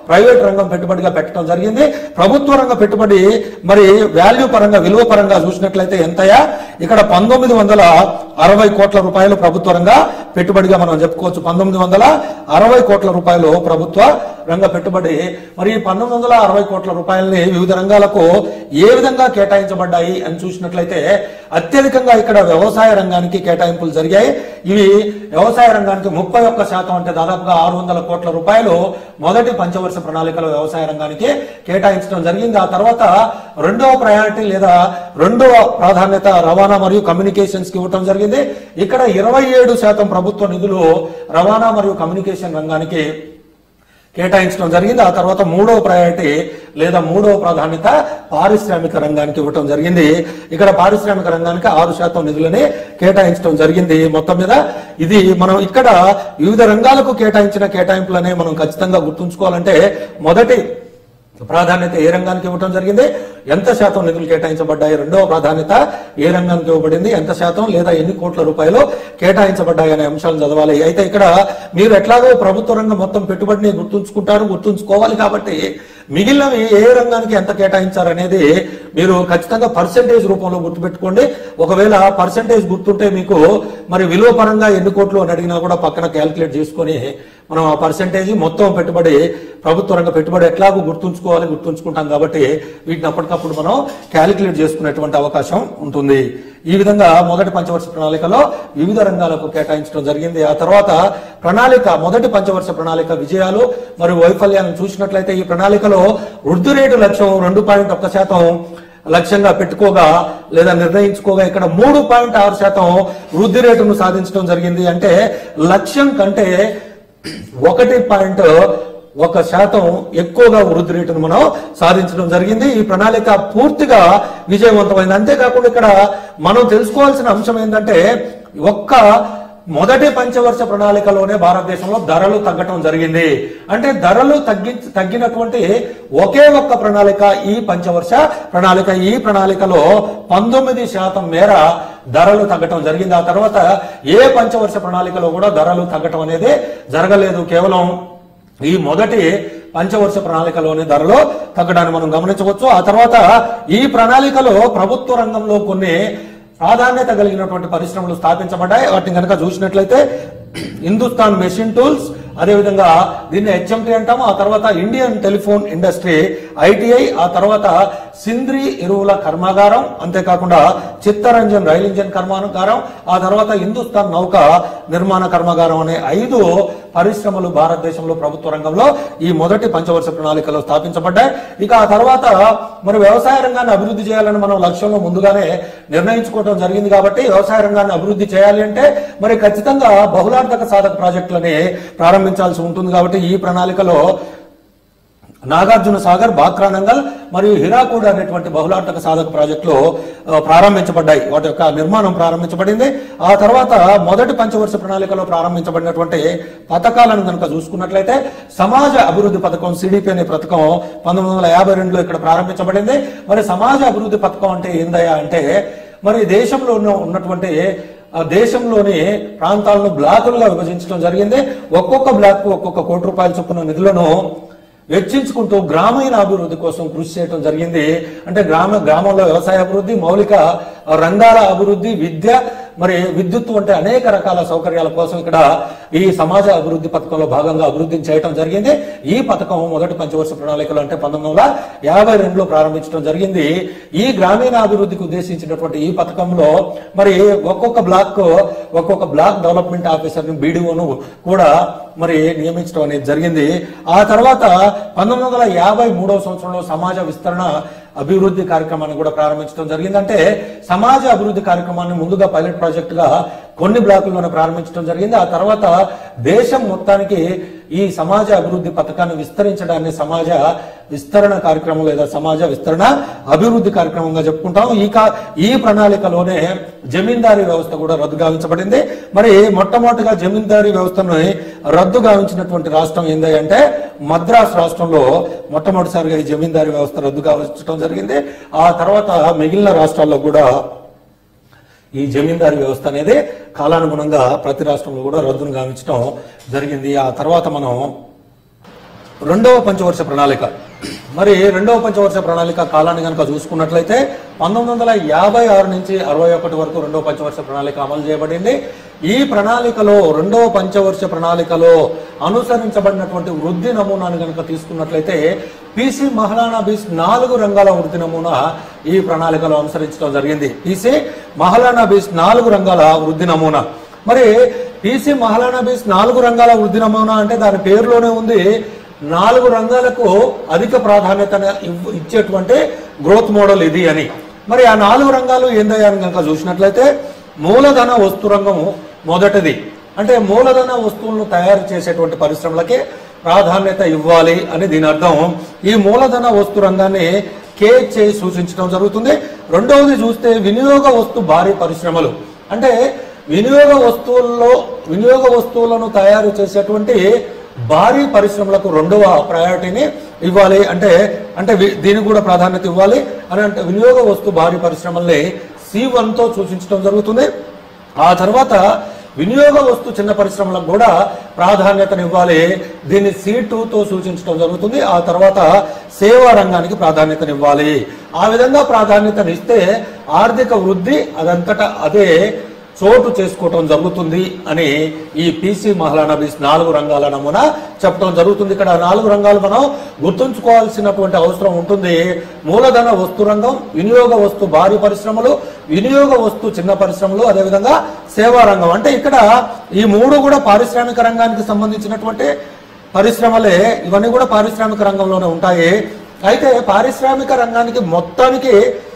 ప్రైవేట్ రంగం పెట్టుబడిగా పెట్టడం జరిగింది ప్రభుత్వ రంగ పెట్టుబడి మరి వాల్యూ పరంగా విలువ పరంగా చూసినట్లయితే ఎంతయా ఇక్కడ పంతొమ్మిది వందల అరవై కోట్ల రూపాయలు ప్రభుత్వ రంగ పెట్టుబడిగా మనం చెప్పుకోవచ్చు పంతొమ్మిది వందల అరవై కోట్ల రూపాయలు ప్రభుత్వ రంగ పెట్టుబడి మరి పంతొమ్మిది వందల అరవై కోట్ల రూపాయలని వివిధ రంగాలకు ఏ విధంగా కేటాయించబడ్డాయి అని చూసినట్లయితే అత్యధికంగా ఇక్కడ వ్యవసాయ రంగానికి కేటాయింపులు జరిగాయి ఇవి వ్యవసాయ రంగానికి ముప్పై ఒక్క శాతం అంటే దాదాపుగా ఆరు వందల కోట్ల రూపాయలు మొదటి పంచవర్ష ప్రణాళికలో వ్యవసాయ రంగానికి కేటాయించడం జరిగింది ఆ తర్వాత రెండవ ప్రయారిటీ లేదా రెండవ ప్రాధాన్యత రవాణా మరియు కమ్యూనికేషన్స్ కి ఇవ్వటం జరిగింది ఇక్కడ ఇరవై ఏడు శాతం ప్రభుత్వ నిధులు రవాణా మరియు కమ్యూనికేషన్ రంగానికి కేటాయించడం జరిగింది ఆ తర్వాత మూడవ ప్రయారిటీ లేదా మూడవ ప్రాధాన్యత పారిశ్రామిక రంగానికి ఇవ్వటం జరిగింది ఇక్కడ పారిశ్రామిక రంగానికి ఆరు శాతం నిధులని కేటాయించడం జరిగింది మొత్తం మీద ఇది మనం ఇక్కడ వివిధ రంగాలకు కేటాయించిన కేటాయింపులనే మనం ఖచ్చితంగా గుర్తుంచుకోవాలంటే మొదటి ప్రాధాన్యత ఏ రంగానికి ఇవ్వడం జరిగింది ఎంత శాతం నిధులు కేటాయించబడ్డాయి రెండవ ప్రాధాన్యత ఏ రంగానికి ఇవ్వబడింది ఎంత శాతం లేదా ఎన్ని కోట్ల రూపాయలు కేటాయించబడ్డాయి అనే అంశాలు చదవాలి అయితే ఇక్కడ మీరు ఎట్లాగో ప్రభుత్వ రంగం మొత్తం పెట్టుబడిని గుర్తుంచుకుంటారు గుర్తుంచుకోవాలి కాబట్టి మిగిలినవి ఏ రంగానికి ఎంత కేటాయించారు అనేది మీరు ఖచ్చితంగా పర్సెంటేజ్ రూపంలో గుర్తుపెట్టుకోండి ఒకవేళ పర్సెంటేజ్ గుర్తుంటే మీకు మరి విలువ పరంగా ఎన్ని కోట్లు అని అడిగినా కూడా పక్కన క్యాల్కులేట్ చేసుకొని మనం ఆ పర్సెంటేజ్ మొత్తం పెట్టుబడి ప్రభుత్వ రంగ పెట్టుబడి ఎట్లాగో గుర్తుంచుకోవాలి గుర్తుంచుకుంటాం కాబట్టి వీటిని అప్పటికప్పుడు మనం క్యాలిక్యులేట్ చేసుకునేటువంటి అవకాశం ఉంటుంది ఈ విధంగా మొదటి పంచవర్ష ప్రణాళికలో వివిధ రంగాలకు కేటాయించడం జరిగింది ఆ తర్వాత ప్రణాళిక మొదటి పంచవర్ష ప్రణాళిక విజయాలు మరియు వైఫల్యాలను చూసినట్లయితే ఈ ప్రణాళికలో వృద్ధి రేటు లక్ష్యం రెండు పాయింట్ ఒక్క శాతం లక్ష్యంగా పెట్టుకోగా లేదా నిర్ణయించుకోగా ఇక్కడ మూడు పాయింట్ ఆరు శాతం వృద్ధి రేటును సాధించడం జరిగింది అంటే లక్ష్యం కంటే ఒకటి పాయింట్ ఒక శాతం ఎక్కువగా వృద్ధి రేటును మనం సాధించడం జరిగింది ఈ ప్రణాళిక పూర్తిగా విజయవంతమైంది అంతేకాకుండా ఇక్కడ మనం తెలుసుకోవాల్సిన అంశం ఏంటంటే ఒక్క మొదటి పంచవర్ష ప్రణాళికలోనే భారతదేశంలో ధరలు తగ్గటం జరిగింది అంటే ధరలు తగ్గి తగ్గినటువంటి ఒకే ఒక్క ప్రణాళిక ఈ పంచవర్ష ప్రణాళిక ఈ ప్రణాళికలో పంతొమ్మిది శాతం మేర ధరలు తగ్గటం జరిగింది ఆ తర్వాత ఏ పంచవర్ష ప్రణాళికలో కూడా ధరలు తగ్గటం అనేది జరగలేదు కేవలం ఈ మొదటి పంచవర్ష ప్రణాళికలోని ధరలు తగ్గడాన్ని మనం గమనించవచ్చు ఆ తర్వాత ఈ ప్రణాళికలో ప్రభుత్వ రంగంలో కొన్ని ప్రాధాన్యత కలిగినటువంటి పరిశ్రమలు స్థాపించబడ్డాయి వాటిని కనుక చూసినట్లయితే హిందుస్థాన్ మెషిన్ టూల్స్ అదేవిధంగా దీన్ని హెచ్ఎంటీ అంటాము ఆ తర్వాత ఇండియన్ టెలిఫోన్ ఇండస్ట్రీ ఐటీఐ ఆ తర్వాత సింద్రి ఎరువుల కర్మాగారం అంతేకాకుండా చిత్తరంజన్ రైల్ ఇంజన్ కర్మాగారం ఆ తర్వాత హిందుస్థాన్ నౌక నిర్మాణ కర్మాగారం అనే ఐదు పరిశ్రమలు భారతదేశంలో ప్రభుత్వ రంగంలో ఈ మొదటి పంచవర్ష ప్రణాళికలో స్థాపించబడ్డాయి ఇక ఆ తర్వాత మరి వ్యవసాయ రంగాన్ని అభివృద్ధి చేయాలని మనం లక్ష్యంలో ముందుగానే నిర్ణయించుకోవడం జరిగింది కాబట్టి వ్యవసాయ రంగాన్ని అభివృద్ధి చేయాలి అంటే మరి ఖచ్చితంగా బహుళార్థక సాధక ప్రాజెక్టులని ప్రారంభించాల్సి ఉంటుంది కాబట్టి ఈ ప్రణాళికలో నాగార్జున సాగర్ బాక్రానంగల్ మరియు హిరాకూడ్ అనేటువంటి బహుళార్థక సాధక ప్రాజెక్టులు ఆ, ప్రారంభించబడ్డాయి వాటి యొక్క నిర్మాణం ప్రారంభించబడింది ఆ తర్వాత మొదటి పంచవర్ష ప్రణాళికలో ప్రారంభించబడినటువంటి పథకాలను కనుక చూసుకున్నట్లయితే సమాజ అభివృద్ధి పథకం సిడిపి అనే పథకం పంతొమ్మిది వందల యాభై రెండులో ఇక్కడ ప్రారంభించబడింది మరి సమాజ అభివృద్ధి పథకం అంటే ఏందయ్యా అంటే మరి దేశంలో ఉన్న ఉన్నటువంటి ఆ దేశంలోని ప్రాంతాలను బ్లాకులుగా విభజించడం జరిగింది ఒక్కొక్క బ్లాక్ ఒక్కొక్క కోటి రూపాయల చొప్పున నిధులను వెచ్చించుకుంటూ గ్రామీణ అభివృద్ధి కోసం కృషి చేయడం జరిగింది అంటే గ్రామ గ్రామంలో వ్యవసాయ అభివృద్ధి మౌలిక రంగాల అభివృద్ధి విద్య మరి విద్యుత్ వంటి అనేక రకాల సౌకర్యాల కోసం ఇక్కడ ఈ సమాజ అభివృద్ధి పథకంలో భాగంగా అభివృద్ధిని చేయడం జరిగింది ఈ పథకం మొదటి పంచవర్ష ప్రణాళికలో అంటే పంతొమ్మిది వందల యాభై రెండులో ప్రారంభించడం జరిగింది ఈ గ్రామీణ అభివృద్ధికి ఉద్దేశించినటువంటి ఈ పథకంలో మరి ఒక్కొక్క బ్లాక్ ఒక్కొక్క బ్లాక్ డెవలప్మెంట్ ఆఫీసర్ బీడీఓను కూడా మరి నియమించడం అనేది జరిగింది ఆ తర్వాత పంతొమ్మిది వందల యాభై మూడవ సంవత్సరంలో సమాజ విస్తరణ అభివృద్ధి కార్యక్రమాన్ని కూడా ప్రారంభించడం జరిగింది అంటే సమాజ అభివృద్ధి కార్యక్రమాన్ని ముందుగా పైలట్ ప్రాజెక్ట్ గా కొన్ని బ్లాకుల్లోనే ప్రారంభించడం జరిగింది ఆ తర్వాత దేశం మొత్తానికి ఈ సమాజ అభివృద్ధి పథకాన్ని విస్తరించడాన్ని సమాజ విస్తరణ కార్యక్రమం లేదా సమాజ విస్తరణ అభివృద్ధి కార్యక్రమంగా చెప్పుకుంటాం ఈ కా ఈ ప్రణాళికలోనే జమీందారీ వ్యవస్థ కూడా రద్దు గావించబడింది మరి మొట్టమొదటిగా జమీందారీ వ్యవస్థను రద్దు గావించినటువంటి రాష్ట్రం ఏంది అంటే మద్రాస్ రాష్ట్రంలో మొట్టమొదటిసారిగా ఈ జమీందారీ వ్యవస్థ రద్దు గావించడం జరిగింది ఆ తర్వాత మిగిలిన రాష్ట్రాల్లో కూడా ఈ జమీందారీ వ్యవస్థ అనేది కాలానుగుణంగా ప్రతి రాష్ట్రంలో కూడా రద్దును గావించడం జరిగింది ఆ తర్వాత మనం రెండవ పంచవర్ష ప్రణాళిక మరి రెండవ పంచవర్ష ప్రణాళిక కాలాన్ని కనుక చూసుకున్నట్లయితే పంతొమ్మిది వందల యాభై ఆరు నుంచి అరవై ఒకటి వరకు రెండవ పంచవర్ష ప్రణాళిక అమలు చేయబడింది ఈ ప్రణాళికలో రెండవ పంచవర్ష ప్రణాళికలో అనుసరించబడినటువంటి వృద్ధి నమూనాను కనుక తీసుకున్నట్లయితే పిసి మహారాణా బీస్ నాలుగు రంగాల వృద్ధి నమూనా ఈ ప్రణాళికలో అనుసరించడం జరిగింది పిసి మహారాణా బీస్ నాలుగు రంగాల వృద్ధి నమూనా మరి పిసి మహారాణా బీస్ నాలుగు రంగాల వృద్ధి నమూనా అంటే దాని పేరులోనే ఉంది నాలుగు రంగాలకు అధిక ప్రాధాన్యత ఇవ్- ఇచ్చేటువంటి గ్రోత్ మోడల్ ఇది అని మరి ఆ నాలుగు రంగాలు ఏందయ్యాని కనుక చూసినట్లయితే మూలధన వస్తు రంగము మొదటిది అంటే మూలధన వస్తువులను తయారు చేసేటువంటి పరిశ్రమలకి ప్రాధాన్యత ఇవ్వాలి అని దీని అర్థం ఈ మూలధన వస్తు రంగాన్ని కే చేసి సూచించడం జరుగుతుంది రెండవది చూస్తే వినియోగ వస్తు భారీ పరిశ్రమలు అంటే వినియోగ వస్తువుల్లో వినియోగ వస్తువులను తయారు చేసేటువంటి భారీ పరిశ్రమలకు రెండవ ప్రయారిటీని ఇవ్వాలి అంటే అంటే వి- దీనికి కూడా ప్రాధాన్యత ఇవ్వాలి అని అంటే వినియోగ వస్తు భారీ పరిశ్రమల్ని సి తో సూచించడం జరుగుతుంది ఆ తర్వాత వినియోగ వస్తు చిన్న పరిశ్రమలకు కూడా ప్రాధాన్యతను ఇవ్వాలి దీన్ని సి తో సూచించడం జరుగుతుంది ఆ తర్వాత సేవా రంగానికి ప్రాధాన్యతను ఇవ్వాలి ఆ విధంగా ప్రాధాన్యతను ఇస్తే ఆర్థిక వృద్ధి అదంతటా అదే చోటు చేసుకోవటం జరుగుతుంది అని ఈ పీసీ మహిళా నబీస్ నాలుగు రంగాల నమూనా చెప్పడం జరుగుతుంది ఇక్కడ నాలుగు రంగాలు మనం గుర్తుంచుకోవాల్సినటువంటి అవసరం ఉంటుంది మూలధన వస్తు రంగం వినియోగ వస్తు భారీ పరిశ్రమలు వినియోగ వస్తు చిన్న పరిశ్రమలు అదేవిధంగా సేవా రంగం అంటే ఇక్కడ ఈ మూడు కూడా పారిశ్రామిక రంగానికి సంబంధించినటువంటి పరిశ్రమలే ఇవన్నీ కూడా పారిశ్రామిక రంగంలోనే ఉంటాయి అయితే పారిశ్రామిక రంగానికి మొత్తానికి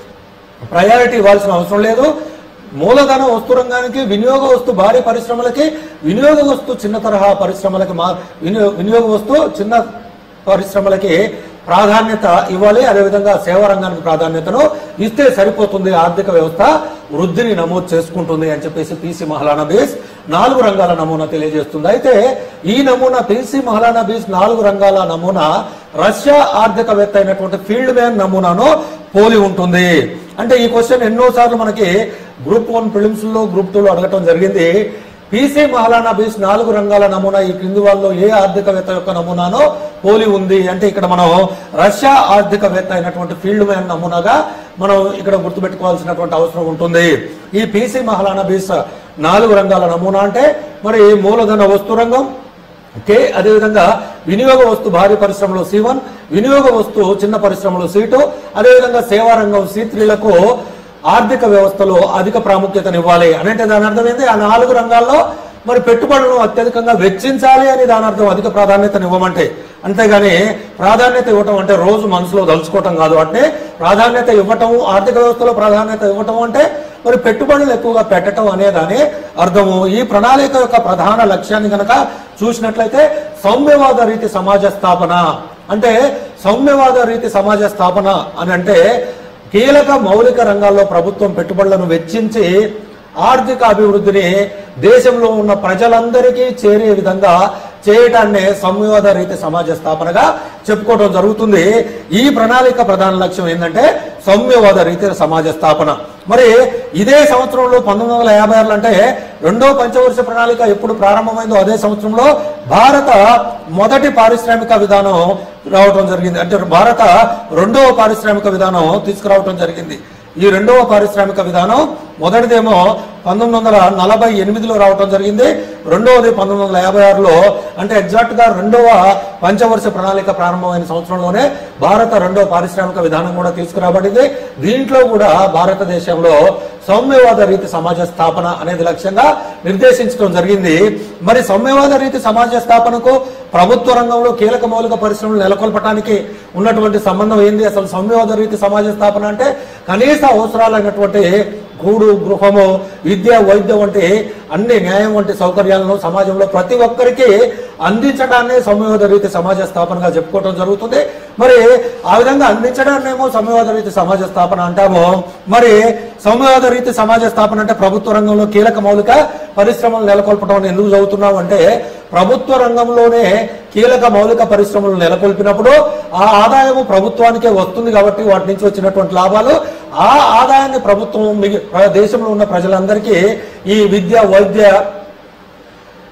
ప్రయారిటీ ఇవ్వాల్సిన అవసరం లేదు మూలధన వస్తు రంగానికి వినియోగ వస్తు భారీ పరిశ్రమలకి వినియోగ వస్తు చిన్న తరహా పరిశ్రమలకి మా వినియో- వినియోగ వస్తు చిన్న పరిశ్రమలకి ప్రాధాన్యత ఇవ్వాలి అదేవిధంగా సేవా రంగానికి ప్రాధాన్యతను ఇస్తే సరిపోతుంది ఆర్థిక వ్యవస్థ వృద్ధిని నమోదు చేసుకుంటుంది అని చెప్పేసి పీసీ మహలానా బీస్ నాలుగు రంగాల నమూనా తెలియజేస్తుంది అయితే ఈ నమూనా పీసీ మహలానా బీస్ నాలుగు రంగాల నమూనా రష్యా ఆర్థికవేత్త అయినటువంటి ఫీల్డ్ మ్యాన్ నమూనాను పోలి ఉంటుంది అంటే ఈ క్వశ్చన్ ఎన్నో సార్లు మనకి గ్రూప్ వన్ ప్రిలిమ్స్ లో గ్రూప్ టూ లో అడగటం జరిగింది పీసీ మహాలానా బీస్ నాలుగు రంగాల నమూనా ఈ క్రింది వాళ్ళలో ఏ ఆర్థికవేత్త యొక్క నమూనానో పోలి ఉంది అంటే ఇక్కడ మనం రష్యా ఆర్థికవేత్త అయినటువంటి ఫీల్డ్ మ్యాన్ నమూనాగా మనం ఇక్కడ గుర్తుపెట్టుకోవాల్సినటువంటి అవసరం ఉంటుంది ఈ పీసీ మహాలానా బీస్ నాలుగు రంగాల నమూనా అంటే మరి మూలధన వస్తు రంగం కే అదేవిధంగా వినియోగ వస్తు భారీ పరిశ్రమలో సి వన్ వినియోగ వస్తు చిన్న పరిశ్రమలో సి టూ అదేవిధంగా సేవా రంగం సి త్రీలకు ఆర్థిక వ్యవస్థలో అధిక ప్రాముఖ్యతనివ్వాలి అని అంటే దాని అర్థం ఏంటి ఆ నాలుగు రంగాల్లో మరి పెట్టుబడులను అత్యధికంగా వెచ్చించాలి అని దాని అర్థం అధిక ప్రాధాన్యతను ఇవ్వమంటే అంతేగాని ప్రాధాన్యత ఇవ్వటం అంటే రోజు మనసులో దలుచుకోవటం కాదు అంటే ప్రాధాన్యత ఇవ్వటం ఆర్థిక వ్యవస్థలో ప్రాధాన్యత ఇవ్వటం అంటే మరి పెట్టుబడులు ఎక్కువగా పెట్టడం అనేదాని అర్థము ఈ ప్రణాళిక యొక్క ప్రధాన లక్ష్యాన్ని గనక చూసినట్లయితే సౌమ్యవాద రీతి సమాజ స్థాపన అంటే సౌమ్యవాద రీతి సమాజ స్థాపన అని అంటే కీలక మౌలిక రంగాల్లో ప్రభుత్వం పెట్టుబడులను వెచ్చించి ఆర్థిక అభివృద్ధిని దేశంలో ఉన్న ప్రజలందరికీ చేరే విధంగా చేయటాన్నే సంవాద రీతి సమాజ స్థాపనగా చెప్పుకోవడం జరుగుతుంది ఈ ప్రణాళిక ప్రధాన లక్ష్యం ఏంటంటే సౌమ్యవాద రీతి సమాజ స్థాపన మరి ఇదే సంవత్సరంలో పంతొమ్మిది వందల యాభై ఆరులో అంటే రెండో పంచవర్ష ప్రణాళిక ఎప్పుడు ప్రారంభమైందో అదే సంవత్సరంలో భారత మొదటి పారిశ్రామిక విధానం రావటం జరిగింది అంటే భారత రెండవ పారిశ్రామిక విధానం తీసుకురావటం జరిగింది ఈ రెండవ పారిశ్రామిక విధానం మొదటిదేమో పంతొమ్మిది వందల నలభై ఎనిమిదిలో రావటం జరిగింది రెండవది పంతొమ్మిది వందల యాభై ఆరులో అంటే ఎగ్జాక్ట్ గా రెండవ పంచవర్ష ప్రణాళిక ప్రారంభమైన సంవత్సరంలోనే భారత రెండవ పారిశ్రామిక విధానం కూడా తీసుకురాబడింది దీంట్లో కూడా భారతదేశంలో సౌమ్యవాద రీతి సమాజ స్థాపన అనేది లక్ష్యంగా నిర్దేశించడం జరిగింది మరి సౌమ్యవాద రీతి సమాజ స్థాపనకు ప్రభుత్వ రంగంలో కీలక మౌలిక పరిశ్రమలు నెలకొల్పడానికి ఉన్నటువంటి సంబంధం ఏంది అసలు సౌమ్యవాద రీతి సమాజ స్థాపన అంటే కనీస అవసరాలైనటువంటి గూడు గృహము విద్య వైద్యం వంటి అన్ని న్యాయం వంటి సౌకర్యాలను సమాజంలో ప్రతి ఒక్కరికి అందించడాన్నే సంయోగ రీతి సమాజ స్థాపనగా చెప్పుకోవడం జరుగుతుంది మరి ఆ విధంగా అందించడాన్నేమో సంయోగ రీతి సమాజ స్థాపన అంటాము మరి సంయోగ రీతి సమాజ స్థాపన అంటే ప్రభుత్వ రంగంలో కీలక మౌలిక పరిశ్రమలు నెలకొల్పడం అని ఎందుకు చదువుతున్నాం అంటే ప్రభుత్వ రంగంలోనే కీలక మౌలిక పరిశ్రమలు నెలకొల్పినప్పుడు ఆ ఆదాయము ప్రభుత్వానికే వస్తుంది కాబట్టి వాటి నుంచి వచ్చినటువంటి లాభాలు ఆ ఆదాయాన్ని ప్రభుత్వం మిగి- దేశంలో ఉన్న ప్రజలందరికీ ఈ విద్య వైద్య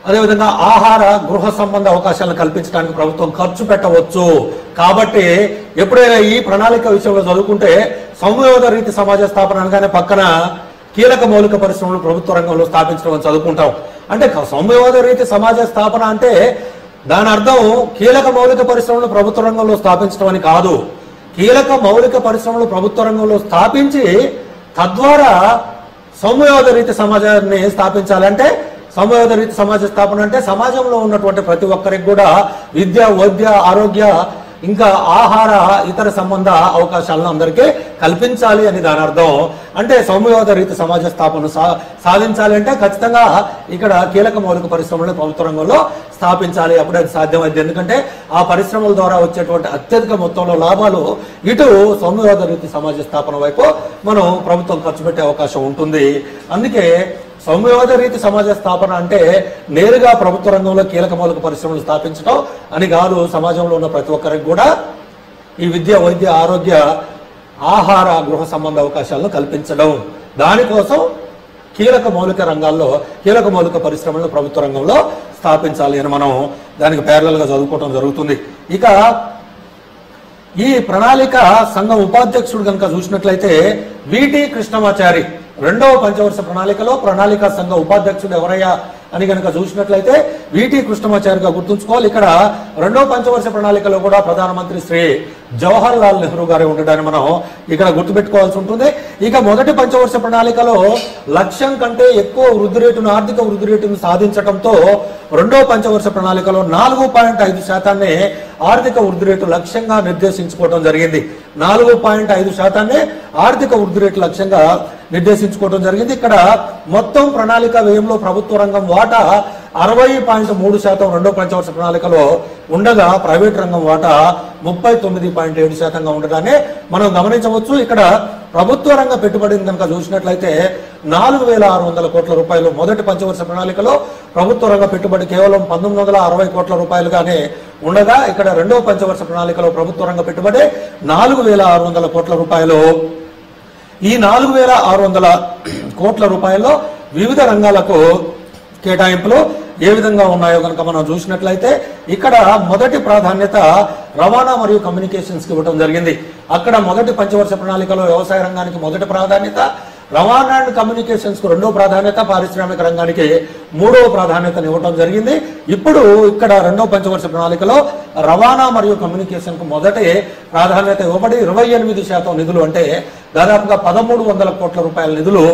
అదేవిధంగా ఆహార గృహ సంబంధ అవకాశాలను కల్పించడానికి ప్రభుత్వం ఖర్చు పెట్టవచ్చు కాబట్టి ఎప్పుడైనా ఈ ప్రణాళిక విషయంలో చదువుకుంటే సంయోగ రీతి సమాజ స్థాపన అనగానే పక్కన కీలక మౌలిక పరిశ్రమలు ప్రభుత్వ రంగంలో స్థాపించడం అని చదువుకుంటాం అంటే సంయోగ రీతి సమాజ స్థాపన అంటే దాని అర్థం కీలక మౌలిక పరిశ్రమలు ప్రభుత్వ రంగంలో స్థాపించడం అని కాదు కీలక మౌలిక పరిశ్రమలు ప్రభుత్వ రంగంలో స్థాపించి తద్వారా సంయోగ రీతి సమాజాన్ని స్థాపించాలంటే సంయోగ రీతి సమాజ స్థాపన అంటే సమాజంలో ఉన్నటువంటి ప్రతి ఒక్కరికి కూడా విద్య వైద్య ఆరోగ్య ఇంకా ఆహార ఇతర సంబంధ అవకాశాలను అందరికీ కల్పించాలి అని దాని అర్థం అంటే సంయోగ రీతి సమాజ స్థాపన సా- సాధించాలి అంటే ఖచ్చితంగా ఇక్కడ కీలక మౌలిక పరిశ్రమలను ప్రభుత్వ రంగంలో స్థాపించాలి అప్పుడే అది సాధ్యమైంది ఎందుకంటే ఆ పరిశ్రమల ద్వారా వచ్చేటువంటి అత్యధిక మొత్తంలో లాభాలు ఇటు సంయోగ రీతి సమాజ స్థాపన వైపు మనం ప్రభుత్వం ఖర్చు పెట్టే అవకాశం ఉంటుంది అందుకే సంయోగ రీతి సమాజ స్థాపన అంటే నేరుగా ప్రభుత్వ రంగంలో కీలక మౌలిక పరిశ్రమలు స్థాపించడం అని కాదు సమాజంలో ఉన్న ప్రతి ఒక్కరికి కూడా ఈ విద్య వైద్య ఆరోగ్య ఆహార గృహ సంబంధ అవకాశాలను కల్పించడం దానికోసం కీలక మౌలిక రంగాల్లో కీలక మౌలిక పరిశ్రమలను ప్రభుత్వ రంగంలో స్థాపించాలి అని మనం దానికి parallel గా చదువుకోవడం జరుగుతుంది ఇక ఈ ప్రణాళిక సంఘం ఉపాధ్యక్షుడు కనుక చూసినట్లయితే విటి కృష్ణమాచారి రెండవ పంచవర్ష ప్రణాళికలో ప్రణాళిక సంఘ ఉపాధ్యక్షుడు ఎవరయ్యా అని కనుక చూసినట్లయితే విటి కృష్ణమాచారిగా గుర్తుంచుకోవాలి ఇక్కడ రెండవ పంచవర్ష ప్రణాళికలో కూడా ప్రధానమంత్రి శ్రీ జవహర్ లాల్ నెహ్రూ గారే ఉండడాన్ని మనం ఇక్కడ గుర్తుపెట్టుకోవాల్సి ఉంటుంది ఇక మొదటి పంచవర్ష ప్రణాళికలో లక్ష్యం కంటే ఎక్కువ వృద్ధి రేటును ఆర్థిక వృద్ధి రేటును సాధించడంతో రెండో పంచవర్ష ప్రణాళికలో నాలుగు పాయింట్ ఐదు శాతాన్ని ఆర్థిక వృద్ధి రేటు లక్ష్యంగా నిర్దేశించుకోవడం జరిగింది నాలుగు పాయింట్ ఐదు శాతాన్ని ఆర్థిక వృద్ధి రేటు లక్ష్యంగా నిర్దేశించుకోవడం జరిగింది ఇక్కడ మొత్తం ప్రణాళిక వ్యయంలో ప్రభుత్వ రంగం వాటా అరవై పాయింట్ మూడు శాతం రెండో పంచవర్ష ప్రణాళికలో ఉండగా ప్రైవేట్ రంగం వాటా ముప్పై తొమ్మిది పాయింట్ ఏడు శాతంగా ఉండడాన్ని మనం గమనించవచ్చు ఇక్కడ ప్రభుత్వ రంగ పెట్టుబడిని కనుక చూసినట్లయితే నాలుగు వేల ఆరు వందల కోట్ల రూపాయలు మొదటి పంచవర్ష ప్రణాళికలో ప్రభుత్వ రంగ పెట్టుబడి కేవలం పంతొమ్మిది వందల అరవై కోట్ల రూపాయలుగానే ఉండగా ఇక్కడ రెండవ పంచవర్ష ప్రణాళికలో ప్రభుత్వ రంగ పెట్టుబడి నాలుగు వేల ఆరు వందల కోట్ల రూపాయలు ఈ నాలుగు వేల ఆరు వందల కోట్ల రూపాయల్లో వివిధ రంగాలకు కేటాయింపులు ఏ విధంగా ఉన్నాయో కనుక మనం చూసినట్లయితే ఇక్కడ మొదటి ప్రాధాన్యత రవాణా మరియు కమ్యూనికేషన్స్ కి ఇవ్వడం జరిగింది అక్కడ మొదటి పంచవర్ష ప్రణాళికలో వ్యవసాయ రంగానికి మొదటి ప్రాధాన్యత రవాణా అండ్ కమ్యూనికేషన్స్ కు రెండో ప్రాధాన్యత పారిశ్రామిక రంగానికి మూడవ ప్రాధాన్యతను ఇవ్వడం జరిగింది ఇప్పుడు ఇక్కడ రెండో పంచవర్ష ప్రణాళికలో రవాణా మరియు కమ్యూనికేషన్ కు మొదటి ప్రాధాన్యత ఇవ్వబడి ఇరవై ఎనిమిది శాతం నిధులు అంటే దాదాపుగా పదమూడు వందల కోట్ల రూపాయల నిధులు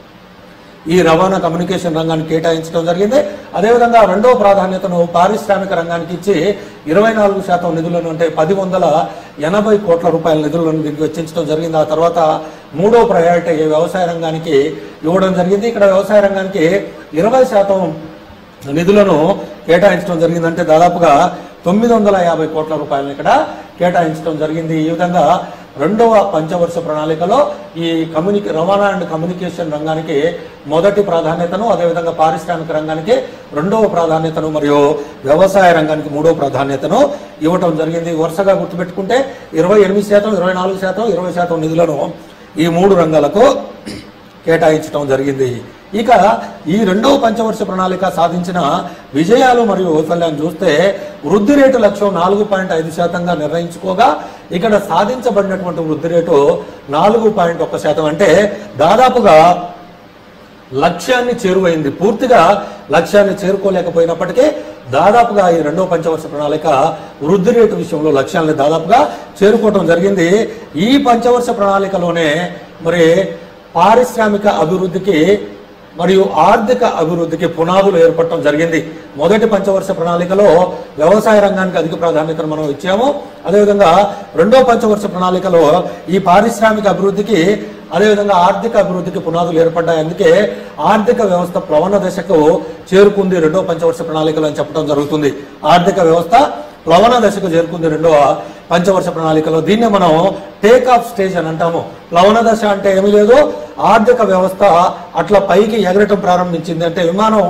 ఈ రవాణా కమ్యూనికేషన్ రంగానికి కేటాయించడం జరిగింది అదేవిధంగా రెండో ప్రాధాన్యతను పారిశ్రామిక రంగానికి ఇచ్చి ఇరవై నాలుగు శాతం నిధులను అంటే పది వందల ఎనభై కోట్ల రూపాయల నిధులను దీనికి వెచ్చించడం జరిగింది ఆ తర్వాత మూడో ప్రయారిటీ వ్యవసాయ రంగానికి ఇవ్వడం జరిగింది ఇక్కడ వ్యవసాయ రంగానికి ఇరవై శాతం నిధులను కేటాయించడం జరిగింది అంటే దాదాపుగా తొమ్మిది వందల యాభై కోట్ల రూపాయలను ఇక్కడ కేటాయించడం జరిగింది ఈ విధంగా రెండవ పంచవర్ష ప్రణాళికలో ఈ కమ్యూనికే రవాణా అండ్ కమ్యూనికేషన్ రంగానికి మొదటి ప్రాధాన్యతను అదేవిధంగా పారిశ్రామిక రంగానికి రెండవ ప్రాధాన్యతను మరియు వ్యవసాయ రంగానికి మూడవ ప్రాధాన్యతను ఇవ్వటం జరిగింది వరుసగా గుర్తుపెట్టుకుంటే ఇరవై ఎనిమిది శాతం ఇరవై నాలుగు శాతం ఇరవై శాతం నిధులను ఈ మూడు రంగాలకు కేటాయించడం జరిగింది ఇక ఈ రెండవ పంచవర్ష ప్రణాళిక సాధించిన విజయాలు మరియు వైఫల్యాన్ని చూస్తే వృద్ధి రేటు లక్ష్యం నాలుగు పాయింట్ ఐదు శాతంగా నిర్ణయించుకోగా ఇక్కడ సాధించబడినటువంటి వృద్ధి రేటు నాలుగు పాయింట్ ఒక్క శాతం అంటే దాదాపుగా లక్ష్యాన్ని చేరువైంది పూర్తిగా లక్ష్యాన్ని చేరుకోలేకపోయినప్పటికీ దాదాపుగా ఈ రెండో పంచవర్ష ప్రణాళిక వృద్ధి రేటు విషయంలో లక్ష్యాన్ని దాదాపుగా చేరుకోవడం జరిగింది ఈ పంచవర్ష ప్రణాళికలోనే మరి పారిశ్రామిక అభివృద్ధికి మరియు ఆర్థిక అభివృద్ధికి పునాదులు ఏర్పడటం జరిగింది మొదటి పంచవర్ష ప్రణాళికలో వ్యవసాయ రంగానికి అధిక ప్రాధాన్యతను మనం ఇచ్చాము అదేవిధంగా రెండో పంచవర్ష ప్రణాళికలో ఈ పారిశ్రామిక అభివృద్ధికి అదేవిధంగా ఆర్థిక అభివృద్ధికి పునాదులు ఏర్పడ్డాయి అందుకే ఆర్థిక వ్యవస్థ ప్లవన దశకు చేరుకుంది రెండో పంచవర్ష ప్రణాళికలో అని చెప్పడం జరుగుతుంది ఆర్థిక వ్యవస్థ ప్లవన దశకు చేరుకుంది రెండవ పంచవర్ష ప్రణాళికలో దీన్నే మనం టేక్ ఆఫ్ స్టేజ్ అని అంటాము ప్లవన దశ అంటే ఏమీ లేదు ఆర్థిక వ్యవస్థ అట్లా పైకి ఎగరటం ప్రారంభించింది అంటే విమానం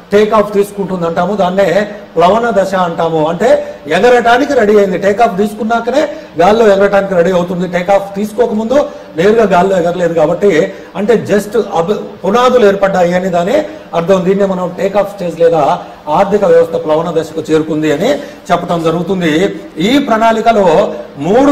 టేక్ ఆఫ్ తీసుకుంటుంది అంటాము దాన్నే ప్లవన దశ అంటాము అంటే ఎగరటానికి రెడీ అయింది టేక్ ఆఫ్ తీసుకున్నాకనే గాల్లో ఎగరటానికి రెడీ అవుతుంది టేక్ ఆఫ్ తీసుకోకముందు నేరుగా గాల్లో ఎగరలేదు కాబట్టి అంటే జస్ట్ అబ్ పునాదులు ఏర్పడ్డాయి అని దాని అర్థం దీన్నే మనం టేక్ ఆఫ్ స్టేజ్ లేదా ఆర్థిక వ్యవస్థ ప్లవన దశకు చేరుకుంది అని చెప్పడం జరుగుతుంది ఈ ప్రణాళికలో మూడు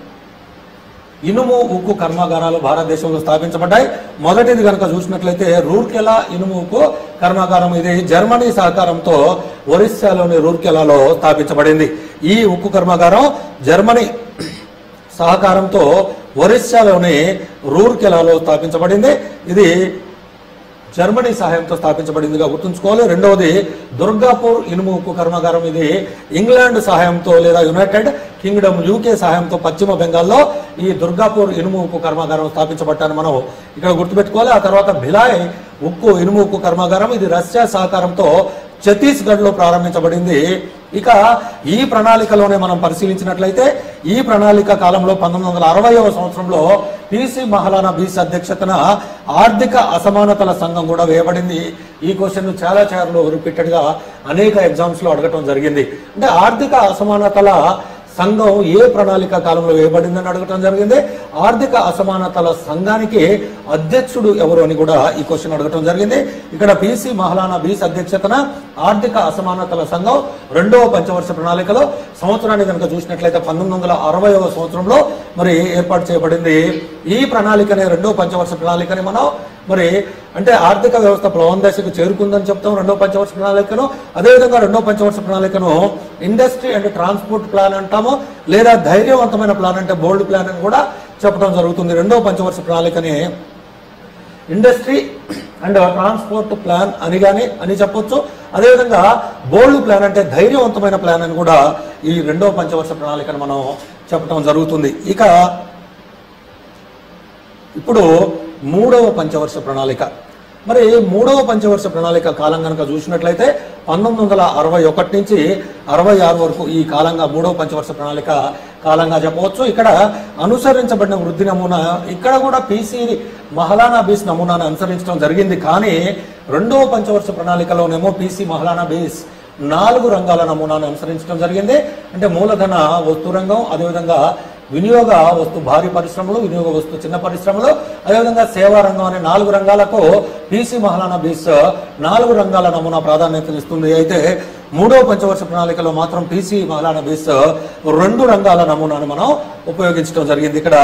ఇనుము ఉక్కు కర్మాగారాలు భారతదేశంలో స్థాపించబడ్డాయి మొదటిది కనుక చూసినట్లయితే రూర్కెలా ఇనుము ఉక్కు కర్మాగారం ఇది జర్మనీ సహకారంతో ఒరిస్సాలోని రూర్కెలాలో స్థాపించబడింది ఈ ఉక్కు కర్మాగారం జర్మనీ సహకారంతో ఒరిస్సాలోని రూర్కెలాలో స్థాపించబడింది ఇది జర్మనీ సహాయంతో స్థాపించబడిందిగా గుర్తుంచుకోవాలి రెండవది దుర్గాపూర్ ఇనుము ఉక్కు కర్మాగారం ఇది ఇంగ్లాండ్ సహాయంతో లేదా యునైటెడ్ కింగ్డమ్ యూకే సహాయంతో పశ్చిమ బెంగాల్లో ఈ దుర్గాపూర్ ఇనుము ఉక్కు కర్మాగారం స్థాపించబట్టాను మనం ఇక్కడ గుర్తుపెట్టుకోవాలి ఆ తర్వాత భిలాయ్ ఉక్కు ఇనుము ఉక్కు కర్మాగారం ఇది రష్యా సహకారంతో ఛత్తీస్గఢ్ లో ప్రారంభించబడింది ఇక ఈ ప్రణాళికలోనే మనం పరిశీలించినట్లయితే ఈ ప్రణాళిక కాలంలో పంతొమ్మిది వందల అరవైవ సంవత్సరంలో పిసి మహలానా బీస్ అధ్యక్షతన ఆర్థిక అసమానతల సంఘం కూడా వేయబడింది ఈ క్వశ్చన్ చాలా సార్లు రిపీటెడ్ గా అనేక ఎగ్జామ్స్ లో అడగటం జరిగింది అంటే ఆర్థిక అసమానతల సంఘం ఏ ప్రణాళిక కాలంలో వేయబడిందని అడగటం జరిగింది ఆర్థిక అసమానతల సంఘానికి అధ్యక్షుడు ఎవరు అని కూడా ఈ క్వశ్చన్ అడగటం జరిగింది ఇక్కడ పిసి మహలానా బీస్ అధ్యక్షతన ఆర్థిక అసమానతల సంఘం రెండవ పంచవర్ష ప్రణాళికలో సంవత్సరాన్ని కనుక చూసినట్లయితే పంతొమ్మిది వందల అరవైవ సంవత్సరంలో మరి ఏర్పాటు చేయబడింది ఈ ప్రణాళికనే రెండవ పంచవర్ష ప్రణాళికని మనం మరి అంటే ఆర్థిక వ్యవస్థ ప్లవన దశకు చేరుకుందని చెప్తాం రెండో పంచవర్ష ప్రణాళికను అదేవిధంగా రెండో పంచవర్ష ప్రణాళికను ఇండస్ట్రీ అండ్ ట్రాన్స్పోర్ట్ ప్లాన్ అంటాము లేదా ధైర్యవంతమైన ప్లాన్ అంటే బోల్డ్ ప్లాన్ అని కూడా చెప్పడం జరుగుతుంది రెండో పంచవర్ష ప్రణాళికని ఇండస్ట్రీ అండ్ ట్రాన్స్పోర్ట్ ప్లాన్ అని కానీ అని చెప్పొచ్చు అదేవిధంగా బోల్డ్ ప్లాన్ అంటే ధైర్యవంతమైన ప్లాన్ అని కూడా ఈ రెండో పంచవర్ష ప్రణాళికను మనం చెప్పడం జరుగుతుంది ఇక ఇప్పుడు మూడవ పంచవర్ష ప్రణాళిక మరి మూడవ పంచవర్ష ప్రణాళిక కాలం కనుక చూసినట్లయితే పంతొమ్మిది వందల అరవై ఒకటి నుంచి అరవై ఆరు వరకు ఈ కాలంగా మూడవ పంచవర్ష ప్రణాళిక కాలంగా చెప్పవచ్చు ఇక్కడ అనుసరించబడిన వృద్ధి నమూనా ఇక్కడ కూడా పీసీ మహలానా బీస్ నమూనాను అనుసరించడం జరిగింది కానీ రెండవ పంచవర్ష ప్రణాళికలోనేమో పీసీ మహలానా బీస్ నాలుగు రంగాల నమూనాను అనుసరించడం జరిగింది అంటే మూలధన వస్తు రంగం అదేవిధంగా వినియోగ వస్తు భారీ పరిశ్రమలు వినియోగ వస్తు చిన్న పరిశ్రమలు అదేవిధంగా సేవా రంగం అనే నాలుగు రంగాలకు పీసీ మహాలానా బీస్ నాలుగు రంగాల నమూనా ప్రాధాన్యతనిస్తుంది అయితే మూడవ పంచవర్ష ప్రణాళికలో మాత్రం పీసీ మహాలానా బీస్ రెండు రంగాల నమూనాను మనం ఉపయోగించడం జరిగింది ఇక్కడ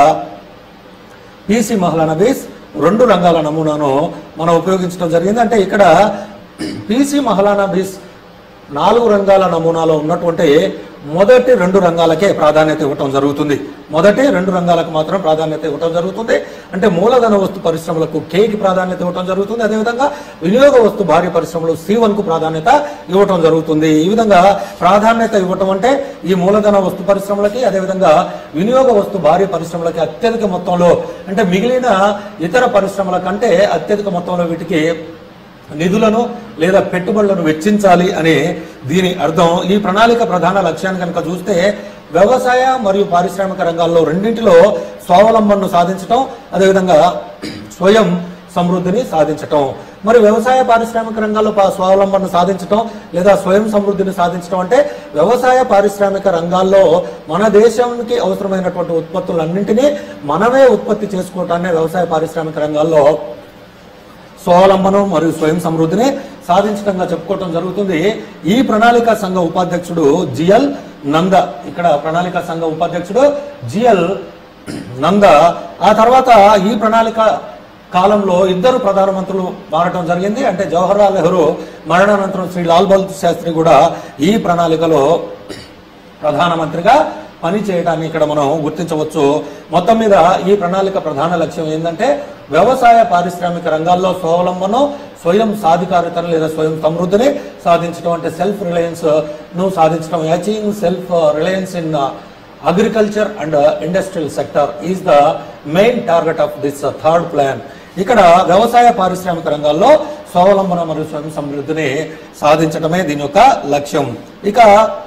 పీసీ మహలానా బేస్ రెండు రంగాల నమూనాను మనం ఉపయోగించడం జరిగింది అంటే ఇక్కడ పీసీ మహలానా బేస్ నాలుగు రంగాల నమూనాలో ఉన్నటువంటి మొదటి రెండు రంగాలకే ప్రాధాన్యత ఇవ్వటం జరుగుతుంది మొదటి రెండు రంగాలకు మాత్రం ప్రాధాన్యత ఇవ్వటం జరుగుతుంది అంటే మూలధన వస్తు పరిశ్రమలకు కే కి ప్రాధాన్యత ఇవ్వటం జరుగుతుంది అదేవిధంగా వినియోగ వస్తు భారీ పరిశ్రమలు సి వన్ కు ప్రాధాన్యత ఇవ్వటం జరుగుతుంది ఈ విధంగా ప్రాధాన్యత ఇవ్వటం అంటే ఈ మూలధన వస్తు పరిశ్రమలకి అదేవిధంగా వినియోగ వస్తు భారీ పరిశ్రమలకి అత్యధిక మొత్తంలో అంటే మిగిలిన ఇతర పరిశ్రమల కంటే అత్యధిక మొత్తంలో వీటికి నిధులను లేదా పెట్టుబడులను వెచ్చించాలి అనే దీని అర్థం ఈ ప్రణాళిక ప్రధాన లక్ష్యాన్ని కనుక చూస్తే వ్యవసాయ మరియు పారిశ్రామిక రంగాల్లో రెండింటిలో స్వావలంబనను సాధించటం అదేవిధంగా స్వయం సమృద్ధిని సాధించటం మరి వ్యవసాయ పారిశ్రామిక రంగాల్లో పా- స్వావలంబనను సాధించటం లేదా స్వయం సమృద్ధిని సాధించటం అంటే వ్యవసాయ పారిశ్రామిక రంగాల్లో మన దేశానికి అవసరమైనటువంటి ఉత్పత్తులన్నింటినీ మనమే ఉత్పత్తి చేసుకోవటాన్ని వ్యవసాయ పారిశ్రామిక రంగాల్లో స్వావలంబనం మరియు స్వయం సమృద్ధిని సాధించడంగా చెప్పుకోవటం జరుగుతుంది ఈ ప్రణాళిక సంఘ ఉపాధ్యక్షుడు జిఎల్ నంద ఇక్కడ ప్రణాళిక సంఘ ఉపాధ్యక్షుడు జిఎల్ నంద ఆ తర్వాత ఈ ప్రణాళిక కాలంలో ఇద్దరు ప్రధానమంత్రులు మారటం జరిగింది అంటే జవహర్లాల్ నెహ్రూ మరణానంతరం శ్రీ లాల్ బహదూర్ శాస్త్రి కూడా ఈ ప్రణాళికలో ప్రధానమంత్రిగా పని చేయడాన్ని ఇక్కడ మనం గుర్తించవచ్చు మొత్తం మీద ఈ ప్రణాళిక ప్రధాన లక్ష్యం ఏంటంటే వ్యవసాయ పారిశ్రామిక రంగాల్లో స్వావలంబనం స్వయం సాధికారితను లేదా స్వయం సమృద్ధిని సాధించడం అంటే సెల్ఫ్ రిలయన్స్ ను సాధించడం achieving self reliance in agriculture and industrial sector is the main target of this third plan ఇక్కడ వ్యవసాయ పారిశ్రామిక రంగాల్లో స్వావలంబన మరియు స్వయం సమృద్ధిని సాధించడమే దీని యొక్క లక్ష్యం ఇక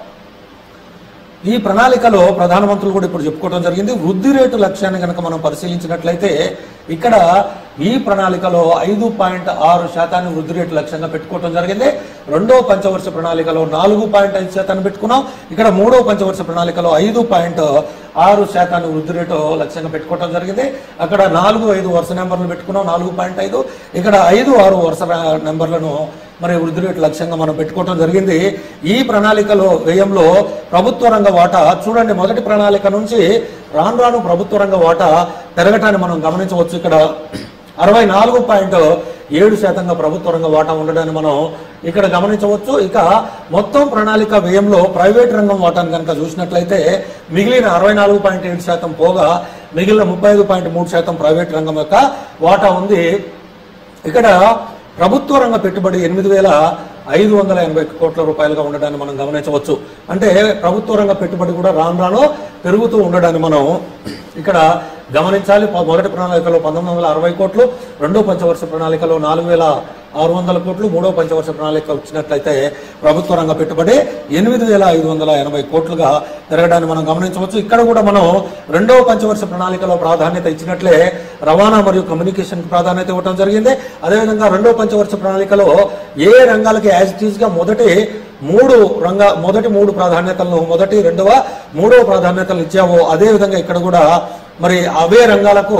ఈ ప్రణాళికలో ప్రధానమంత్రులు కూడా ఇప్పుడు చెప్పుకోవడం జరిగింది వృద్ధి రేటు లక్ష్యాన్ని కనుక మనం పరిశీలించినట్లయితే ఇక్కడ ఈ ప్రణాళికలో ఐదు పాయింట్ ఆరు శాతాన్ని వృద్ధి రేటు లక్ష్యంగా పెట్టుకోవడం జరిగింది రెండో పంచవర్ష ప్రణాళికలో నాలుగు పాయింట్ ఐదు శాతాన్ని పెట్టుకున్నాం ఇక్కడ మూడో పంచవర్ష ప్రణాళికలో ఐదు పాయింట్ ఆరు శాతాన్ని వృద్ధి రేటు లక్ష్యంగా పెట్టుకోవడం జరిగింది అక్కడ నాలుగు ఐదు వరుస నెంబర్లు పెట్టుకున్నాం నాలుగు పాయింట్ ఐదు ఇక్కడ ఐదు ఆరు వరుస నెంబర్లను మరి వృద్ధి రేటు లక్ష్యంగా మనం పెట్టుకోవడం జరిగింది ఈ ప్రణాళికలో వ్యయంలో ప్రభుత్వ రంగ వాటా చూడండి మొదటి ప్రణాళిక నుంచి రాను రాను ప్రభుత్వ రంగ వాటా పెరగటాన్ని మనం గమనించవచ్చు ఇక్కడ అరవై నాలుగు పాయింట్ ఏడు శాతంగా ప్రభుత్వ రంగ వాటా ఉండడాన్ని మనం ఇక్కడ గమనించవచ్చు ఇక మొత్తం ప్రణాళిక వ్యయంలో ప్రైవేట్ రంగం వాటాను కనుక చూసినట్లయితే మిగిలిన అరవై నాలుగు పాయింట్ ఏడు శాతం పోగా మిగిలిన ముప్పై ఐదు పాయింట్ మూడు శాతం ప్రైవేట్ రంగం యొక్క వాటా ఉంది ఇక్కడ ప్రభుత్వ రంగ పెట్టుబడి ఎనిమిది వేల ఐదు వందల ఎనభై కోట్ల రూపాయలుగా ఉండడాన్ని మనం గమనించవచ్చు అంటే ప్రభుత్వ రంగ పెట్టుబడి కూడా రాను రాను పెరుగుతూ ఉండడాన్ని మనం ఇక్కడ గమనించాలి ప- మొదటి ప్రణాళికలో పంతొమ్మిది వందల అరవై కోట్లు రెండో పంచవర్ష ప్రణాళికలో నాలుగు వేల ఆరు వందల కోట్లు మూడో పంచవర్ష ప్రణాళిక వచ్చినట్లయితే ప్రభుత్వ రంగ పెట్టుబడి ఎనిమిది వేల ఐదు వందల ఎనభై కోట్లుగా పెరగడాన్ని మనం గమనించవచ్చు ఇక్కడ కూడా మనం రెండవ పంచవర్ష ప్రణాళికలో ప్రాధాన్యత ఇచ్చినట్లే రవాణా మరియు కమ్యూనికేషన్ ప్రాధాన్యత ఇవ్వడం జరిగింది అదేవిధంగా రెండో పంచవర్ష ప్రణాళికలో ఏ రంగాలకి యాజ్ ఇట్ ఈజ్ గా మొదటి మూడు రంగ మొదటి మూడు ప్రాధాన్యతలను మొదటి రెండవ మూడవ ప్రాధాన్యతలు ఇచ్చావో అదే విధంగా ఇక్కడ కూడా మరి అవే రంగాలకు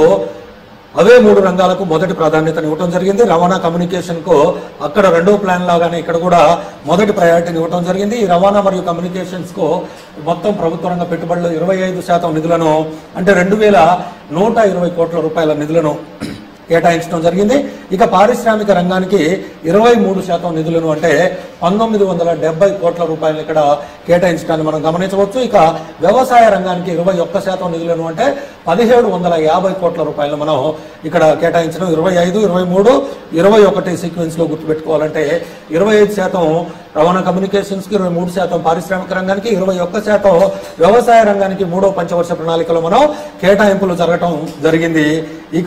అవే మూడు రంగాలకు మొదటి ప్రాధాన్యతను ఇవ్వడం జరిగింది రవాణా కమ్యూనికేషన్ కు అక్కడ రెండో ప్లాన్ లాగానే ఇక్కడ కూడా మొదటి ప్రయారిటీని ఇవ్వడం జరిగింది ఈ రవాణా మరియు కమ్యూనికేషన్స్ కు మొత్తం ప్రభుత్వ రంగ పెట్టుబడులు ఇరవై ఐదు శాతం నిధులను అంటే రెండు వేల నూట ఇరవై కోట్ల రూపాయల నిధులను కేటాయించడం జరిగింది ఇక పారిశ్రామిక రంగానికి ఇరవై మూడు శాతం నిధులను అంటే పంతొమ్మిది వందల డెబ్బై కోట్ల రూపాయలు ఇక్కడ కేటాయించడాన్ని మనం గమనించవచ్చు ఇక వ్యవసాయ రంగానికి ఇరవై ఒక్క శాతం నిధులను అంటే పదిహేడు వందల యాభై కోట్ల రూపాయలు మనం ఇక్కడ కేటాయించడం ఇరవై ఐదు ఇరవై మూడు ఇరవై ఒకటి సీక్వెన్స్ లో గుర్తుపెట్టుకోవాలంటే ఇరవై ఐదు శాతం రవాణా కమ్యూనికేషన్స్ కి ఇరవై మూడు శాతం పారిశ్రామిక రంగానికి ఇరవై ఒక్క శాతం వ్యవసాయ రంగానికి మూడో పంచవర్ష ప్రణాళికలో మనం కేటాయింపులు జరగటం జరిగింది ఇక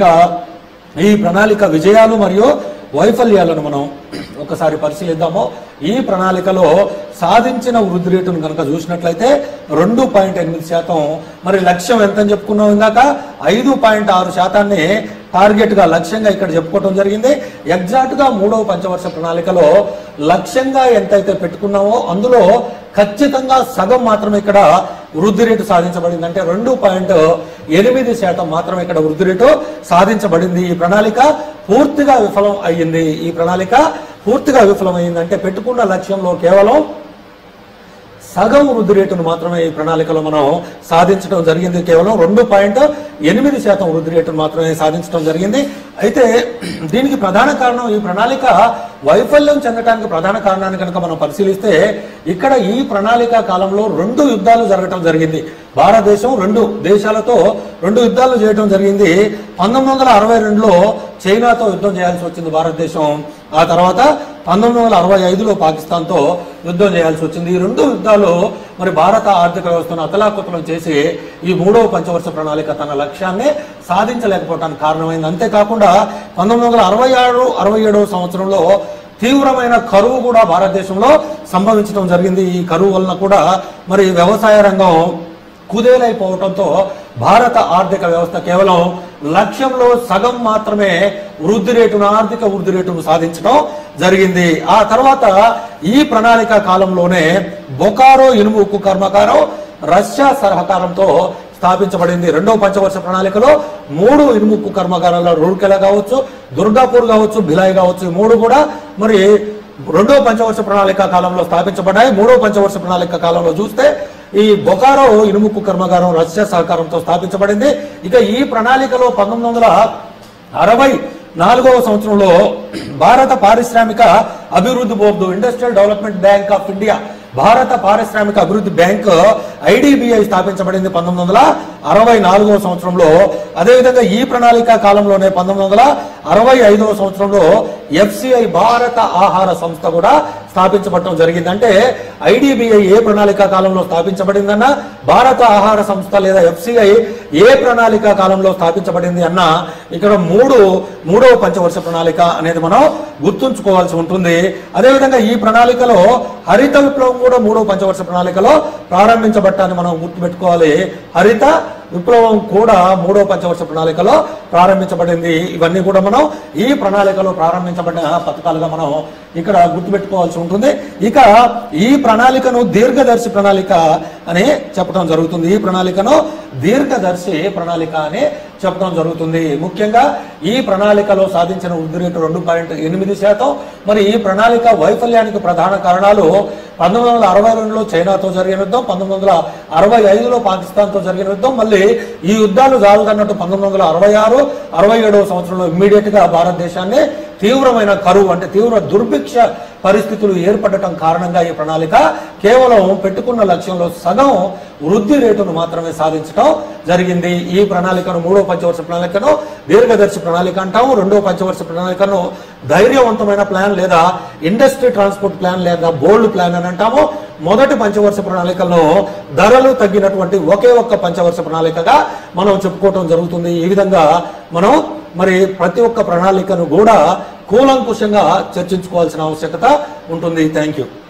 ఈ ప్రణాళిక విజయాలు మరియు వైఫల్యాలను మనం ఒకసారి పరిశీలిద్దాము ఈ ప్రణాళికలో సాధించిన వృద్ధి రేటును కనుక చూసినట్లయితే రెండు పాయింట్ ఎనిమిది శాతం మరి లక్ష్యం ఎంత అని చెప్పుకున్నాం ఇందాక ఐదు పాయింట్ ఆరు శాతాన్ని టార్గెట్ గా లక్ష్యంగా ఇక్కడ చెప్పుకోవడం జరిగింది ఎగ్జాక్ట్ గా మూడవ పంచవర్ష ప్రణాళికలో లక్ష్యంగా ఎంతైతే పెట్టుకున్నామో అందులో ఖచ్చితంగా సగం మాత్రమే ఇక్కడ వృద్ధి రేటు సాధించబడింది అంటే రెండు పాయింట్ ఎనిమిది శాతం మాత్రమే ఇక్కడ వృద్ధి రేటు సాధించబడింది ఈ ప్రణాళిక పూర్తిగా విఫలం అయ్యింది ఈ ప్రణాళిక పూర్తిగా విఫలం అయ్యింది అంటే పెట్టుకున్న లక్ష్యంలో కేవలం సగం వృద్ధి రేటును మాత్రమే ఈ ప్రణాళికలో మనం సాధించడం జరిగింది కేవలం రెండు పాయింట్ ఎనిమిది శాతం వృద్ధి రేటును మాత్రమే సాధించడం జరిగింది అయితే దీనికి ప్రధాన కారణం ఈ ప్రణాళిక వైఫల్యం చెందడానికి ప్రధాన కారణాన్ని కనుక మనం పరిశీలిస్తే ఇక్కడ ఈ ప్రణాళిక కాలంలో రెండు యుద్ధాలు జరగటం జరిగింది భారతదేశం రెండు దేశాలతో రెండు యుద్ధాలు చేయడం జరిగింది పంతొమ్మిది వందల అరవై రెండులో చైనాతో యుద్ధం చేయాల్సి వచ్చింది భారతదేశం ఆ తర్వాత పంతొమ్మిది వందల అరవై ఐదులో పాకిస్తాన్తో యుద్ధం చేయాల్సి వచ్చింది ఈ రెండు యుద్ధాలు మరి భారత ఆర్థిక వ్యవస్థను అతలాకుతలం చేసి ఈ మూడవ పంచవర్ష ప్రణాళిక తన లక్ష్యాన్ని సాధించలేకపోవడానికి కారణమైంది అంతేకాకుండా పంతొమ్మిది వందల అరవై ఆరు అరవై ఏడవ సంవత్సరంలో తీవ్రమైన కరువు కూడా భారతదేశంలో సంభవించడం జరిగింది ఈ కరువు వలన కూడా మరి వ్యవసాయ రంగం కుదేలైపోవడంతో భారత ఆర్థిక వ్యవస్థ కేవలం లక్ష్యంలో సగం మాత్రమే వృద్ధి రేటును ఆర్థిక వృద్ధి రేటును సాధించడం జరిగింది ఆ తర్వాత ఈ ప్రణాళిక కాలంలోనే బొకారో ఇనుము ఉక్కు కర్మాగారం రష్యా సహకారంతో స్థాపించబడింది రెండో పంచవర్ష ప్రణాళికలో మూడు ఇనుము ఉక్కు కర్మాగారాల రూర్కెలా కావచ్చు దుర్గాపూర్ కావచ్చు భిలాయ్ కావచ్చు ఈ మూడు కూడా మరి రెండో పంచవర్ష ప్రణాళిక కాలంలో స్థాపించబడ్డాయి మూడో పంచవర్ష ప్రణాళిక కాలంలో చూస్తే ఈ బొకారో ఇనుముక్కు కర్మాగారం రష్యా సహకారంతో స్థాపించబడింది ఇక ఈ ప్రణాళికలో పంతొమ్మిది వందల అరవై నాలుగవ సంవత్సరంలో భారత పారిశ్రామిక అభివృద్ధి బోర్డు industrial development bank of India భారత పారిశ్రామిక అభివృద్ధి బ్యాంక్ ఐడిబిఐ స్థాపించబడింది పంతొమ్మిది వందల అరవై నాలుగవ సంవత్సరంలో అదేవిధంగా ఈ ప్రణాళిక కాలంలోనే పంతొమ్మిది వందల అరవై ఐదవ సంవత్సరంలో ఎఫ్సిఐ భారత ఆహార సంస్థ కూడా స్థాపించబడటం జరిగింది అంటే ఐడిబిఐ ఏ ప్రణాళిక కాలంలో స్థాపించబడిందన్న భారత ఆహార సంస్థ లేదా ఎఫ్సిఐ ఏ ప్రణాళిక కాలంలో స్థాపించబడింది అన్న ఇక్కడ మూడు మూడవ పంచవర్ష ప్రణాళిక అనేది మనం గుర్తుంచుకోవాల్సి ఉంటుంది అదేవిధంగా ఈ ప్రణాళికలో హరిత విప్లవం కూడా మూడవ పంచవర్ష ప్రణాళికలో ప్రారంభించబట్టాన్ని మనం గుర్తుపెట్టుకోవాలి హరిత విప్లవం కూడా మూడో పంచవర్ష ప్రణాళికలో ప్రారంభించబడింది ఇవన్నీ కూడా మనం ఈ ప్రణాళికలో ప్రారంభించబడిన పథకాలుగా మనం ఇక్కడ గుర్తుపెట్టుకోవాల్సి ఉంటుంది ఇక ఈ ప్రణాళికను దీర్ఘదర్శి ప్రణాళిక అని చెప్పడం జరుగుతుంది ఈ ప్రణాళికను దీర్ఘదర్శి ప్రణాళిక అని చెప్పడం జరుగుతుంది ముఖ్యంగా ఈ ప్రణాళికలో సాధించిన వృద్ధి రేటు రెండు పాయింట్ ఎనిమిది శాతం మరి ఈ ప్రణాళిక వైఫల్యానికి ప్రధాన కారణాలు పంతొమ్మిది వందల అరవై రెండులో చైనాతో జరిగిన యుద్ధం పంతొమ్మిది వందల అరవై ఐదులో పాకిస్తాన్తో జరిగిన యుద్ధం మళ్ళీ ఈ యుద్ధాలు జారుతున్నట్టు పంతొమ్మిది వందల అరవై ఆరు అరవై ఏడవ సంవత్సరంలో ఇమ్మీడియట్ గా భారతదేశాన్ని తీవ్రమైన కరువు అంటే తీవ్ర దుర్భిక్ష పరిస్థితులు ఏర్పడటం కారణంగా ఈ ప్రణాళిక కేవలం పెట్టుకున్న లక్ష్యంలో సగం వృద్ధి రేటును మాత్రమే సాధించడం జరిగింది ఈ ప్రణాళికను మూడో పంచవర్ష ప్రణాళికను దీర్ఘదర్శి ప్రణాళిక అంటాము రెండో పంచవర్ష ప్రణాళికను ధైర్యవంతమైన ప్లాన్ లేదా ఇండస్ట్రీ ట్రాన్స్పోర్ట్ ప్లాన్ లేదా బోల్డ్ ప్లాన్ అని అంటాము మొదటి పంచవర్ష ప్రణాళికలో ధరలు తగ్గినటువంటి ఒకే ఒక్క పంచవర్ష ప్రణాళికగా మనం చెప్పుకోవటం జరుగుతుంది ఈ విధంగా మనం మరి ప్రతి ఒక్క ప్రణాళికను కూడా కూలంకుషంగా చర్చించుకోవాల్సిన ఆవశ్యకత ఉంటుంది థ్యాంక్ యూ